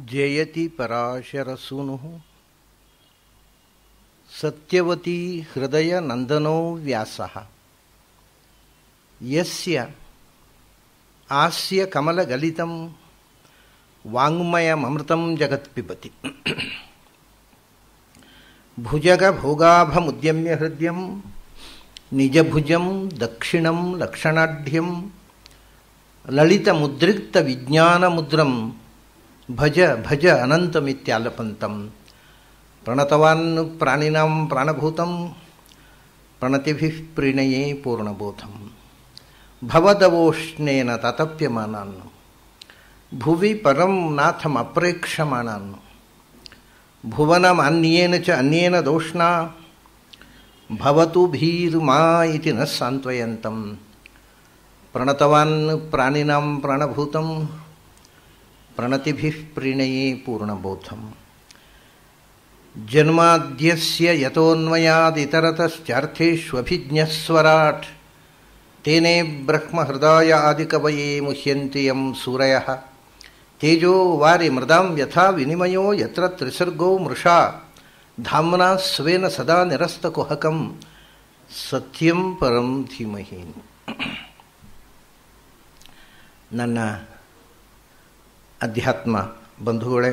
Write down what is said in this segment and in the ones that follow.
ಜಯತಿ ಪರಾಶರಸೂನು ಸತ್ಯವತಿ ಹೃದಯ ನಂದನೋ ವ್ಯಾಸ ಯಸ್ಯ ಆಸ್ಯ ಕಮಲಗಲಿತಂ ವಾಂಗ್ಮಯಮೃತಂ ಜಗತ್ ಪಿಬತಿ ಭುಜಗ ಭೋಗಾಭಮುದ್ಯಮ್ಯ ಹೃದಯಂ ನಿಜಭುಜಂ ದಕ್ಷಿಣಂ ಲಕ್ಷಣಾಢ್ಯಂ ಲಲಿತಮುದ್ರಿಕ್ತ ವಿಜ್ಞಾನಮುದ್ರಂ ಭಜ ಭಜ ಅನಂತಮಿತ್ಯಾಲಪಂತಂ ಪ್ರಣತವಾನ್ ಪ್ರಾಣಿನಾಂ ಪ್ರಾಣಭೂತಂ ಪ್ರಣತಿಭಿಃ ಪ್ರೀಣಯೇ ಪೂರ್ಣಬೋಧಂ ಭವದವೋಷ್ಣೇನ ತತಪ್ಯಮಾನಾನ್ ಭುವಿ ಪರಂ ನಾಥಮಪ್ರೇಕ್ಷಮಾಣಾನ್ ಭುವನಮನ್ಯೇನ ಚ ಅನ್ಯೇನ ದೋಷ್ಣಾ ಭವತು ಭೀರ್ಮಾ ಇತಿ ನ ಸಾಂತ್ವಯಂತಂ ಪ್ರಣತವಾನ್ ಪ್ರಾಣಿನಾಂ ಪ್ರಾಣಭೂತಂ ಪ್ರಣತಿಭಿಃ ಪ್ರೀಣಯೇ ಪೂರ್ಣಬೋಧಂ ಜನ್ಮಾದ್ಯಸ್ಯ ಯತೋನ್ಮಯಾದಿತರತಶ್ಚಾರ್ಥೇಷ್ವಭಿಜ್ಞಸ್ವರಾಟ್ ತೇನೇ ಬ್ರಹ್ಮಹೃದಯ ಆದಿಕವಯೇ ಮುಹ್ಯಂತಿ ಯಂ ಸೂರಯಃ ತೇಜೋ ವಾರಿ ಮೃದಾಂ ಯಥಾ ವಿನಿಮಯೋ ಯತ್ರ ತ್ರಿಸರ್ಗೋ ಮೃಷಾ ಧಾಮ್ನಾ ಸ್ವೇನ ಸದಾ ನಿರಸ್ತಕುಹಕಂ ಸತ್ಯಂ ಪರಂ ಧೀಮಹಿ ನನ್ನ ಅಧ್ಯಾತ್ಮ ಬಂಧುಗಳೇ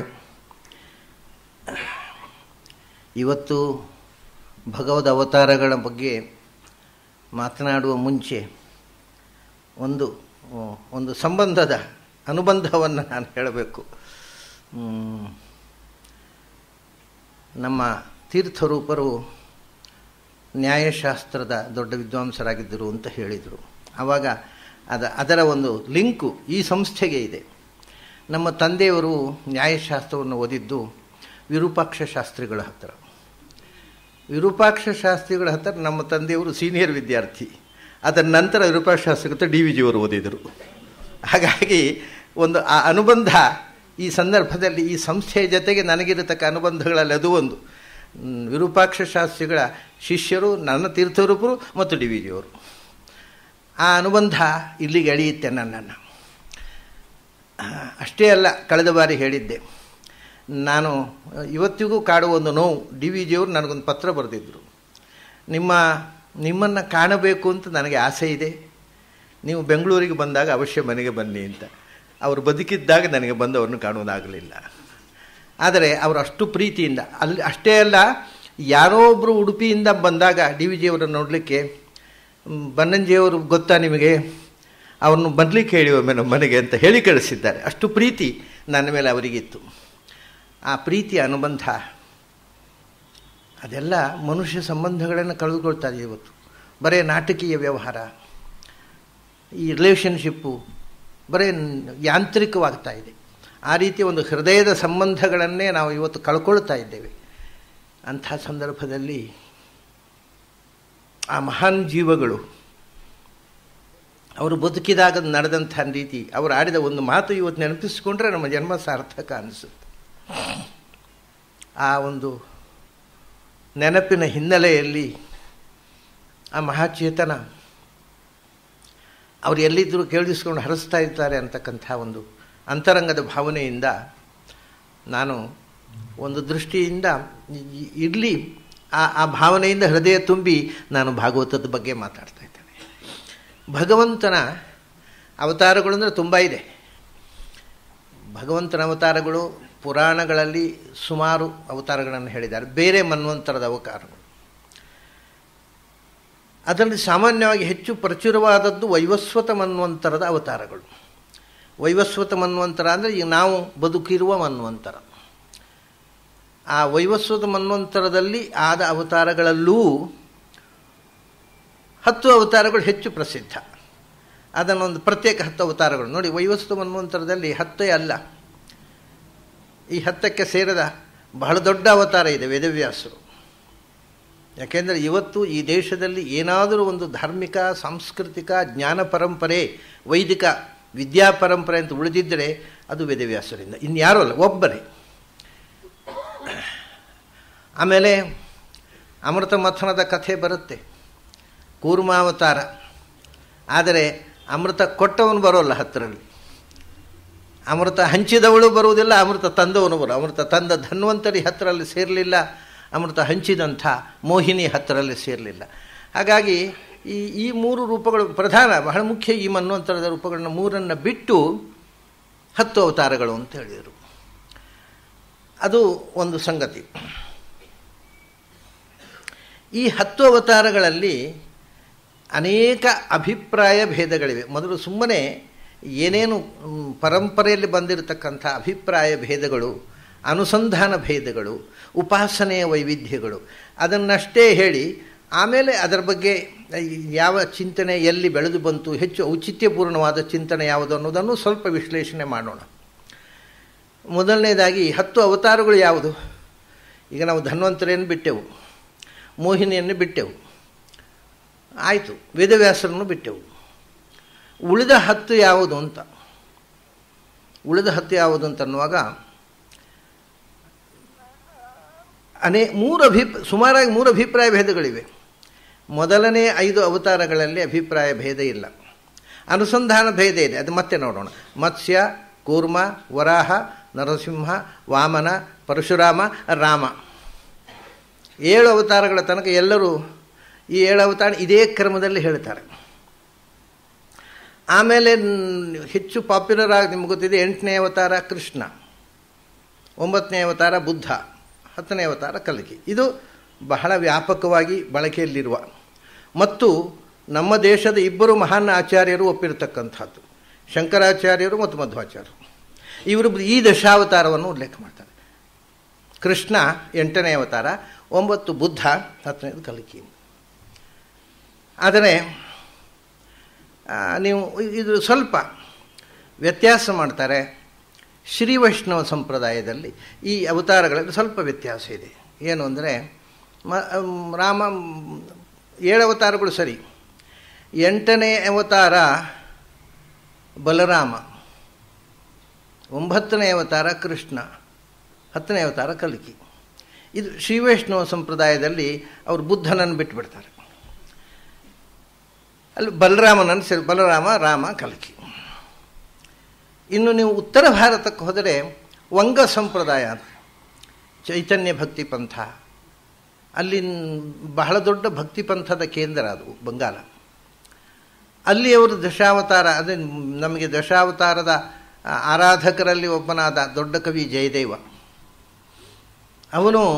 ಇವತ್ತು ಭಗವದ್ ಅವತಾರಗಳ ಬಗ್ಗೆ ಮಾತನಾಡುವ ಮುಂಚೆ ಒಂದು ಒಂದು ಸಂಬಂಧದ ಅನುಬಂಧವನ್ನು ನಾನು ಹೇಳಬೇಕು ನಮ್ಮ ತೀರ್ಥರೂಪರು ನ್ಯಾಯಶಾಸ್ತ್ರದ ದೊಡ್ಡ ವಿದ್ವಾಂಸರಾಗಿದ್ದರು ಅಂತ ಹೇಳಿದರು ಆವಾಗ ಅದ ಅದರ ಒಂದು ಲಿಂಕು ಈ ಸಂಸ್ಥೆಗೆ ಇದೆ ನಮ್ಮ ತಂದೆಯವರು ನ್ಯಾಯಶಾಸ್ತ್ರವನ್ನು ಓದಿದ್ದು ವಿರೂಪಾಕ್ಷ ಶಾಸ್ತ್ರಿಗಳ ಹತ್ತಿರ ವಿರೂಪಾಕ್ಷ ಶಾಸ್ತ್ರಿಗಳ ಹತ್ತಿರ ನಮ್ಮ ತಂದೆಯವರು ಸೀನಿಯರ್ ವಿದ್ಯಾರ್ಥಿ ಅದರ ನಂತರ ವಿರೂಪಾಕ್ಷ ಶಾಸ್ತ್ರಿಗಳ ಡಿ ವಿ ಜಿಯವರು ಓದಿದರು ಹಾಗಾಗಿ ಒಂದು ಆ ಅನುಬಂಧ ಈ ಸಂದರ್ಭದಲ್ಲಿ ಈ ಸಂಸ್ಥೆಯ ಜೊತೆಗೆ ನನಗಿರತಕ್ಕ ಅನುಬಂಧಗಳಲ್ಲಿ ಅದು ಒಂದು ವಿರೂಪಾಕ್ಷ ಶಾಸ್ತ್ರಿಗಳ ಶಿಷ್ಯರು ನನ್ನ ತೀರ್ಥರೂಪರು ಮತ್ತು ಡಿ ವಿ ಜಿಯವರು ಆ ಅನುಬಂಧ ಇಲ್ಲಿಗೆ ಎಳೆಯುತ್ತೆ ನನ್ನನ್ನು ಅಷ್ಟೇ ಅಲ್ಲ ಕಳೆದ ಬಾರಿ ಹೇಳಿದ್ದೆ ನಾನು ಇವತ್ತಿಗೂ ಕಾಡುವ ಒಂದು ನೋವು ಡಿ ವಿ ಜಿಯವರು ನನಗೊಂದು ಪತ್ರ ಬರೆದಿದ್ದರು ನಿಮ್ಮ ನಿಮ್ಮನ್ನು ಕಾಣಬೇಕು ಅಂತ ನನಗೆ ಆಸೆ ಇದೆ ನೀವು ಬೆಂಗಳೂರಿಗೆ ಬಂದಾಗ ಅವಶ್ಯ ಮನೆಗೆ ಬನ್ನಿ ಅಂತ ಅವರು ಬದುಕಿದ್ದಾಗ ನನಗೆ ಬಂದು ಅವ್ರನ್ನ ಕಾಣುವುದಾಗಲಿಲ್ಲ ಆದರೆ ಅವರು ಅಷ್ಟು ಪ್ರೀತಿಯಿಂದ ಅಲ್ಲಿ ಅಷ್ಟೇ ಅಲ್ಲ ಯಾರೋ ಒಬ್ಬರು ಉಡುಪಿಯಿಂದ ಬಂದಾಗ ಡಿ ವಿ ಜಿಯವರನ್ನು ನೋಡಲಿಕ್ಕೆ ಬನ್ನಂಜಿಯವರು ಗೊತ್ತಾ ನಿಮಗೆ ಅವ್ರನ್ನು ಬರಲಿಕ್ಕೆ ಹೇಳಿ ಒಮ್ಮೆ ನಮ್ಮ ಮನೆಗೆ ಅಂತ ಹೇಳಿ ಕಳಿಸಿದ್ದಾರೆ ಅಷ್ಟು ಪ್ರೀತಿ ನನ್ನ ಮೇಲೆ ಅವರಿಗಿತ್ತು ಆ ಪ್ರೀತಿಯ ಅನುಬಂಧ ಅದೆಲ್ಲ ಮನುಷ್ಯ ಸಂಬಂಧಗಳನ್ನು ಕಳೆದುಕೊಳ್ತಾ ಇದೆ ಇವತ್ತು ಬರೀ ನಾಟಕೀಯ ವ್ಯವಹಾರ ಈ ರಿಲೇಷನ್ಶಿಪ್ಪು ಬರೀ ಯಾಂತ್ರಿಕವಾಗ್ತಾ ಇದೆ ಆ ರೀತಿ ಒಂದು ಹೃದಯದ ಸಂಬಂಧಗಳನ್ನೇ ನಾವು ಇವತ್ತು ಕಳ್ಕೊಳ್ತಾ ಇದ್ದೇವೆ ಅಂಥ ಸಂದರ್ಭದಲ್ಲಿ ಆ ಮಹಾನ್ ಜೀವಗಳು ಅವರು ಬದುಕಿದಾಗ ನಡೆದಂಥ ರೀತಿ ಅವರು ಆಡಿದ ಒಂದು ಮಾತು ಇವತ್ತು ನೆನಪಿಸಿಕೊಂಡ್ರೆ ನಮ್ಮ ಜನ್ಮ ಸಾರ್ಥಕ ಅನಿಸುತ್ತೆ ಆ ಒಂದು ನೆನಪಿನ ಹಿನ್ನೆಲೆಯಲ್ಲಿ ಆ ಮಹಾಚೇತನ ಅವರು ಎಲ್ಲಿದ್ದರೂ ಕೇಳಿಸ್ಕೊಂಡು ಹರಿಸ್ತಾ ಇರ್ತಾರೆ ಅಂತಕ್ಕಂಥ ಒಂದು ಅಂತರಂಗದ ಭಾವನೆಯಿಂದ ನಾನು ಒಂದು ದೃಷ್ಟಿಯಿಂದ ಇರಲಿ ಆ ಆ ಭಾವನೆಯಿಂದ ಹೃದಯ ತುಂಬಿ ನಾನು ಭಾಗವತದ ಬಗ್ಗೆ ಮಾತಾಡ್ತಾ ಇದ್ದೇನೆ ಭಗವಂತನ ಅವತಾರಗಳು ಅಂದರೆ ತುಂಬ ಇದೆ ಭಗವಂತನ ಅವತಾರಗಳು ಪುರಾಣಗಳಲ್ಲಿ ಸುಮಾರು ಅವತಾರಗಳನ್ನು ಹೇಳಿದ್ದಾರೆ ಬೇರೆ ಮನ್ವಂತರದ ಅವತಾರಗಳು ಅದರಲ್ಲಿ ಸಾಮಾನ್ಯವಾಗಿ ಹೆಚ್ಚು ಪ್ರಚುರವಾದದ್ದು ವೈವಸ್ವತ ಮನ್ವಂತರದ ಅವತಾರಗಳು ವೈವಸ್ವತ ಮನ್ವಂತರ ಅಂದರೆ ಈಗ ನಾವು ಬದುಕಿರುವ ಮನ್ವಂತರ ಆ ವೈವಸ್ವತ ಮನ್ವಂತರದಲ್ಲಿ ಆದ ಅವತಾರಗಳಲ್ಲೂ ಹತ್ತು ಅವತಾರಗಳು ಹೆಚ್ಚು ಪ್ರಸಿದ್ಧ ಅದನ್ನೊಂದು ಪ್ರತ್ಯೇಕ ಹತ್ತು ಅವತಾರಗಳು ನೋಡಿ ವೈವಸ್ವತ ಮನ್ವಂತರದಲ್ಲಿ ಹತ್ತೇ ಅಲ್ಲ ಈ ಹತ್ತಕ್ಕೆ ಸೇರದ ಬಹಳ ದೊಡ್ಡ ಅವತಾರ ಇದೆ ವೇದವ್ಯಾಸರು ಯಾಕೆಂದರೆ ಇವತ್ತು ಈ ದೇಶದಲ್ಲಿ ಏನಾದರೂ ಒಂದು ಧಾರ್ಮಿಕ ಸಾಂಸ್ಕೃತಿಕ ಜ್ಞಾನ ಪರಂಪರೆ ವೈದಿಕ ವಿದ್ಯಾ ಪರಂಪರೆ ಅಂತ ಉಳಿದಿದ್ದರೆ ಅದು ವೇದವ್ಯಾಸರಿಂದ ಇನ್ಯಾರೂ ಅಲ್ಲ ಒಬ್ಬರೇ ಆಮೇಲೆ ಅಮೃತ ಮಥನದ ಕಥೆ ಬರುತ್ತೆ ಕೂರ್ಮಾವತಾರ ಆದರೆ ಅಮೃತ ಕೊಟ್ಟವನು ಬರೋಲ್ಲ ಹತ್ತಿರಲ್ಲಿ ಅಮೃತ ಹಂಚಿದವಳು ಬರುವುದಿಲ್ಲ ಅಮೃತ ತಂದವನು ಬರು ಅಮೃತ ತಂದ ಧನ್ವಂತರಿ ಹತ್ತಿರಲ್ಲಿ ಸೇರಲಿಲ್ಲ ಅಮೃತ ಹಂಚಿದಂಥ ಮೋಹಿನಿ ಹತ್ತಿರಲ್ಲಿ ಸೇರಲಿಲ್ಲ ಹಾಗಾಗಿ ಈ ಈ ಮೂರು ರೂಪಗಳು ಪ್ರಧಾನ ಬಹಳ ಮುಖ್ಯ ಈ ಮನ್ವಂತರದ ರೂಪಗಳನ್ನ ಮೂರನ್ನು ಬಿಟ್ಟು ಹತ್ತು ಅವತಾರಗಳು ಅಂತ ಹೇಳಿದರು ಅದು ಒಂದು ಸಂಗತಿ ಈ ಹತ್ತು ಅವತಾರಗಳಲ್ಲಿ ಅನೇಕ ಅಭಿಪ್ರಾಯ ಭೇದಗಳಿವೆ ಮೊದಲು ಸುಮ್ಮನೆ ಏನೇನು ಪರಂಪರೆಯಲ್ಲಿ ಬಂದಿರತಕ್ಕಂಥ ಅಭಿಪ್ರಾಯ ಭೇದಗಳು ಅನುಸಂಧಾನ ಭೇದಗಳು ಉಪಾಸನೆಯ ವೈವಿಧ್ಯಗಳು ಅದನ್ನಷ್ಟೇ ಹೇಳಿ ಆಮೇಲೆ ಅದರ ಬಗ್ಗೆ ಯಾವ ಚಿಂತನೆ ಎಲ್ಲಿ ಬೆಳೆದು ಬಂತು ಹೆಚ್ಚು ಔಚಿತ್ಯಪೂರ್ಣವಾದ ಚಿಂತನೆ ಯಾವುದು ಅನ್ನೋದನ್ನು ಸ್ವಲ್ಪ ವಿಶ್ಲೇಷಣೆ ಮಾಡೋಣ ಮೊದಲನೇದಾಗಿ ಹತ್ತು ಅವತಾರಗಳು ಯಾವುದು ಈಗ ನಾವು ಧನ್ವಂತರಿಯನ್ನು ಬಿಟ್ಟೆವು ಮೋಹಿನಿಯನ್ನು ಬಿಟ್ಟೆವು ಆಯಿತು ವೇದವ್ಯಾಸರನ್ನು ಬಿಟ್ಟೆವು ಉಳಿದ ಹತ್ತು ಯಾವುದು ಅಂತ ಉಳಿದ ಹತ್ತು ಯಾವುದು ಅಂತ ಅನ್ನುವಾಗ ಅನೇ ಮೂರು ಅಭಿಪ್ ಸುಮಾರಾಗಿ ಮೂರು ಅಭಿಪ್ರಾಯ ಭೇದಗಳಿವೆ ಮೊದಲನೇ ಐದು ಅವತಾರಗಳಲ್ಲಿ ಅಭಿಪ್ರಾಯ ಭೇದ ಇಲ್ಲ ಅನುಸಂಧಾನ ಭೇದ ಇದೆ ಅದು ಮತ್ತೆ ನೋಡೋಣ ಮತ್ಸ್ಯ ಕೂರ್ಮ ವರಾಹ ನರಸಿಂಹ ವಾಮನ ಪರಶುರಾಮ ರಾಮ ಏಳು ಅವತಾರಗಳ ತನಕ ಎಲ್ಲರೂ ಈ ಏಳು ಅವತಾರ ಇದೇ ಕ್ರಮದಲ್ಲಿ ಹೇಳ್ತಾರೆ ಆಮೇಲೆ ಹೆಚ್ಚು ಪಾಪ್ಯುಲರ್ ಆಗಿ ನಿಮ್ಗೆ ಗೊತ್ತಿದೆ ಎಂಟನೇ ಅವತಾರ ಕೃಷ್ಣ ಒಂಬತ್ತನೇ ಅವತಾರ ಬುದ್ಧ ಹತ್ತನೇ ಅವತಾರ ಕಲ್ಕಿ ಇದು ಬಹಳ ವ್ಯಾಪಕವಾಗಿ ಬಳಕೆಯಲ್ಲಿರುವ ಮತ್ತು ನಮ್ಮ ದೇಶದ ಇಬ್ಬರು ಮಹಾನ್ ಆಚಾರ್ಯರು ಒಪ್ಪಿರತಕ್ಕಂಥದ್ದು ಶಂಕರಾಚಾರ್ಯರು ಮತ್ತು ಮಧ್ವಾಚಾರ್ಯರು ಇವರು ಈ ದಶಾವತಾರವನ್ನು ಉಲ್ಲೇಖ ಮಾಡ್ತಾರೆ ಕೃಷ್ಣ ಎಂಟನೇ ಅವತಾರ ಒಂಬತ್ತು ಬುದ್ಧ ಹತ್ತನೇದು ಕಲ್ಕಿ ಆದರೆ ನೀವು ಇದು ಸ್ವಲ್ಪ ವ್ಯತ್ಯಾಸ ಮಾಡ್ತಾರೆ ಶ್ರೀ ವೈಷ್ಣವ ಸಂಪ್ರದಾಯದಲ್ಲಿ ಈ ಅವತಾರಗಳಲ್ಲಿ ಸ್ವಲ್ಪ ವ್ಯತ್ಯಾಸ ಇದೆ ಏನು ಅಂದರೆ ಮ ರಾಮ ಏಳು ಅವತಾರಗಳು ಸರಿ ಎಂಟನೇ ಅವತಾರ ಬಲರಾಮ ಒಂಬತ್ತನೇ ಅವತಾರ ಕೃಷ್ಣ ಹತ್ತನೇ ಅವತಾರ ಕಲ್ಕಿ ಇದು ಶ್ರೀ ವೈಷ್ಣವ ಸಂಪ್ರದಾಯದಲ್ಲಿ ಅವರು ಬುದ್ಧನನ್ನು ಬಿಟ್ಟುಬಿಡ್ತಾರೆ ಅಲ್ಲಿ ಬಲರಾಮನನ್ನು ಸೇರಿ ಬಲರಾಮ ರಾಮ ಕಲ್ಕಿ ಇನ್ನು ನೀವು ಉತ್ತರ ಭಾರತಕ್ಕೆ ಹೋದರೆ ವಂಗ ಸಂಪ್ರದಾಯ ಚೈತನ್ಯ ಭಕ್ತಿ ಪಂಥ ಅಲ್ಲಿ ಬಹಳ ದೊಡ್ಡ ಭಕ್ತಿ ಪಂಥದ ಕೇಂದ್ರ ಅದು ಬಂಗಾಲ ಅಲ್ಲಿ ಅವರು ದಶಾವತಾರ ಅದೇ ನಮಗೆ ದಶಾವತಾರದ ಆರಾಧಕರಲ್ಲಿ ಒಬ್ಬನಾದ ದೊಡ್ಡ ಕವಿ ಜಯದೇವ ಅವನು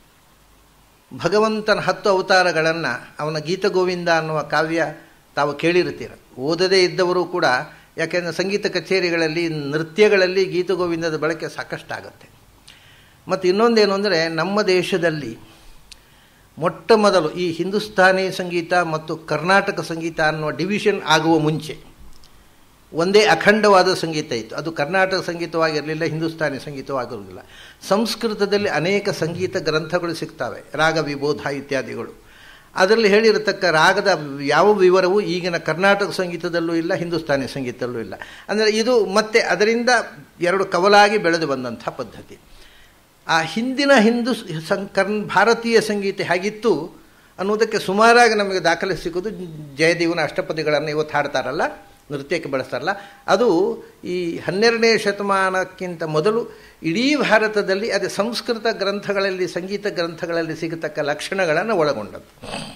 ಭಗವಂತನ ಹತ್ತು ಅವತಾರಗಳನ್ನು ಅವನ ಗೀತಗೋವಿಂದ ಅನ್ನುವ ಕಾವ್ಯ ತಾವು ಕೇಳಿರ್ತೀರ ಓದದೇ ಇದ್ದವರು ಕೂಡ ಯಾಕೆಂದರೆ ಸಂಗೀತ ಕಚೇರಿಗಳಲ್ಲಿ ನೃತ್ಯಗಳಲ್ಲಿ ಗೀತಗೋವಿಂದದ ಬಳಕೆ ಸಾಕಷ್ಟಾಗುತ್ತೆ ಮತ್ತು ಇನ್ನೊಂದೇನು ಅಂದರೆ ನಮ್ಮ ದೇಶದಲ್ಲಿ ಮೊಟ್ಟ ಮೊದಲು ಈ ಹಿಂದೂಸ್ತಾನಿ ಸಂಗೀತ ಮತ್ತು ಕರ್ನಾಟಕ ಸಂಗೀತ ಅನ್ನುವ ಡಿವಿಷನ್ ಆಗುವ ಮುಂಚೆ ಒಂದೇ ಅಖಂಡವಾದ ಸಂಗೀತ ಇತ್ತು ಅದು ಕರ್ನಾಟಕ ಸಂಗೀತವಾಗಿರಲಿಲ್ಲ ಹಿಂದೂಸ್ತಾನಿ ಸಂಗೀತವಾಗಿರಲಿಲ್ಲ ಸಂಸ್ಕೃತದಲ್ಲಿ ಅನೇಕ ಸಂಗೀತ ಗ್ರಂಥಗಳು ಸಿಗ್ತವೆ ರಾಗ ವಿಬೋಧ ಇತ್ಯಾದಿಗಳು ಅದರಲ್ಲಿ ಹೇಳಿರತಕ್ಕ ರಾಗದ ಯಾವ ವಿವರವೂ ಈಗಿನ ಕರ್ನಾಟಕ ಸಂಗೀತದಲ್ಲೂ ಇಲ್ಲ ಹಿಂದೂಸ್ತಾನಿ ಸಂಗೀತದಲ್ಲೂ ಇಲ್ಲ ಅಂದರೆ ಇದು ಮತ್ತೆ ಅದರಿಂದ ಎರಡು ಕವಲಾಗಿ ಬೆಳೆದು ಬಂದಂಥ ಪದ್ಧತಿ ಆ ಹಿಂದಿನ ಹಿಂದೂ ಸಂ ಕರ್ನ್ ಭಾರತೀಯ ಸಂಗೀತ ಹೇಗಿತ್ತು ಅನ್ನೋದಕ್ಕೆ ಸುಮಾರಾಗಿ ನಮಗೆ ದಾಖಲೆ ಸಿಗೋದು ಜಯದೇವನ ಅಷ್ಟಪದಿಗಳನ್ನು ಇವತ್ತು ಹಾಡ್ತಾರಲ್ಲ ನೃತ್ಯಕ್ಕೆ ಬಳಸ್ತಾರಲ್ಲ ಅದು ಈ ಹನ್ನೆರಡನೇ ಶತಮಾನಕ್ಕಿಂತ ಮೊದಲು ಇಡೀ ಭಾರತದಲ್ಲಿ ಅದೇ ಸಂಸ್ಕೃತ ಗ್ರಂಥಗಳಲ್ಲಿ ಸಂಗೀತ ಗ್ರಂಥಗಳಲ್ಲಿ ಸಿಗತಕ್ಕ ಲಕ್ಷಣಗಳನ್ನು ಒಳಗೊಂಡದ್ದು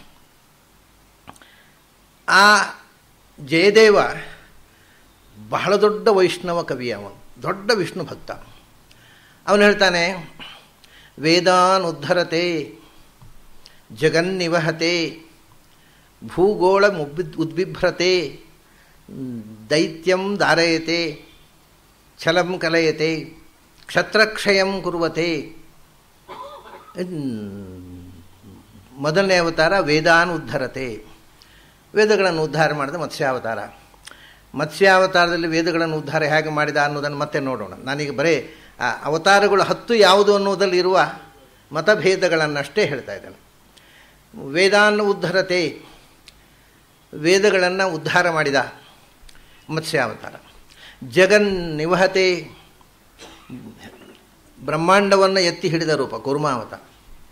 ಆ ಜಯದೇವ ಬಹಳ ದೊಡ್ಡ ವೈಷ್ಣವ ಕವಿ ಅವನು ದೊಡ್ಡ ವಿಷ್ಣು ಭಕ್ತ ಅವನು ಹೇಳ್ತಾನೆ ವೇದಾನ್ ಉದ್ಧರತೆ ಜಗನ್ನಿವಹತೆ ಭೂಗೋಳ ಉದ್ಬಿಭ್ರತೆ ದೈತ್ಯಂ ಧಾರಯತೆ ಛಲಂ ಕಲಯತೆ ಕ್ಷತ್ರಕ್ಷಯಂ ಕುರುವತೆ ಮೊದಲನೇ ಅವತಾರ ವೇದಾನ್ ಉದ್ಧರತೆ ವೇದಗಳನ್ನು ಉದ್ಧಾರ ಮಾಡಿದ ಮತ್ಸ್ಯಾವತಾರ ಮತ್ಸ್ಯಾವತಾರದಲ್ಲಿ ವೇದಗಳನ್ನು ಉದ್ಧಾರ ಹೇಗೆ ಮಾಡಿದ ಅನ್ನೋದನ್ನು ಮತ್ತೆ ನೋಡೋಣ ನಾನೀಗ ಬರೀ ಆ ಅವತಾರಗಳು ಹತ್ತು ಯಾವುದು ಅನ್ನೋದಲ್ಲಿ ಇರುವ ಮತಭೇದಗಳನ್ನಷ್ಟೇ ಹೇಳ್ತಾ ಇದ್ದಾನೆ ವೇದಾನ್ ಉದ್ಧರತೆ ವೇದಗಳನ್ನು ಉದ್ಧಾರ ಮಾಡಿದ ಮತ್ಸ್ಯಾವತಾರ ಜಗನ್ ನಿವಹತೆ ಬ್ರಹ್ಮಾಂಡವನ್ನು ಎತ್ತಿ ಹಿಡಿದ ರೂಪ ಕುರ್ಮಾವತಾರ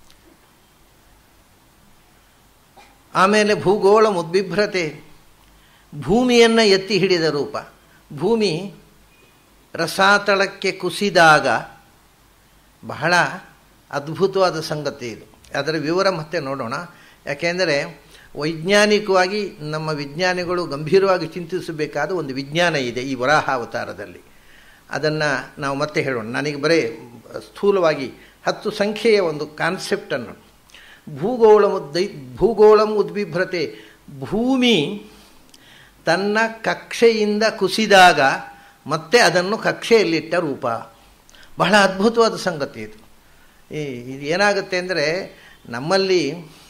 ಆಮೇಲೆ ಭೂಗೋಳ ಮುದ್ಬಿಭ್ರತೆ ಭೂಮಿಯನ್ನು ಎತ್ತಿ ಹಿಡಿದ ರೂಪ ಭೂಮಿ ರಸಾತಳಕ್ಕೆ ಕುಸಿದಾಗ ಬಹಳ ಅದ್ಭುತವಾದ ಸಂಗತಿ ಇದು ಅದರ ವಿವರ ಮತ್ತೆ ನೋಡೋಣ ಯಾಕೆಂದರೆ ವೈಜ್ಞಾನಿಕವಾಗಿ ನಮ್ಮ ವಿಜ್ಞಾನಿಗಳು ಗಂಭೀರವಾಗಿ ಚಿಂತಿಸಬೇಕಾದ ಒಂದು ವಿಜ್ಞಾನ ಇದೆ ಈ ವರಾಹ ಅವತಾರದಲ್ಲಿ ಅದನ್ನು ನಾವು ಮತ್ತೆ ಹೇಳೋಣ ನನಗೆ ಬರೀ ಸ್ಥೂಲವಾಗಿ ಹತ್ತು ಸಂಖ್ಯೆಯ ಒಂದು ಕಾನ್ಸೆಪ್ಟನ್ನು ಭೂಗೋಳ ದೈ ಭೂಗೋಳಂ ಉದ್ಬಿಭ್ರತೆ ಭೂಮಿ ತನ್ನ ಕಕ್ಷೆಯಿಂದ ಕುಸಿದಾಗ ಮತ್ತೆ ಅದನ್ನು ಕಕ್ಷೆಯಲ್ಲಿಟ್ಟ ರೂಪ ಬಹಳ ಅದ್ಭುತವಾದ ಸಂಗತಿ ಇದು ಈ ಇದು ಏನಾಗುತ್ತೆ ಅಂದರೆ ನಮ್ಮಲ್ಲಿ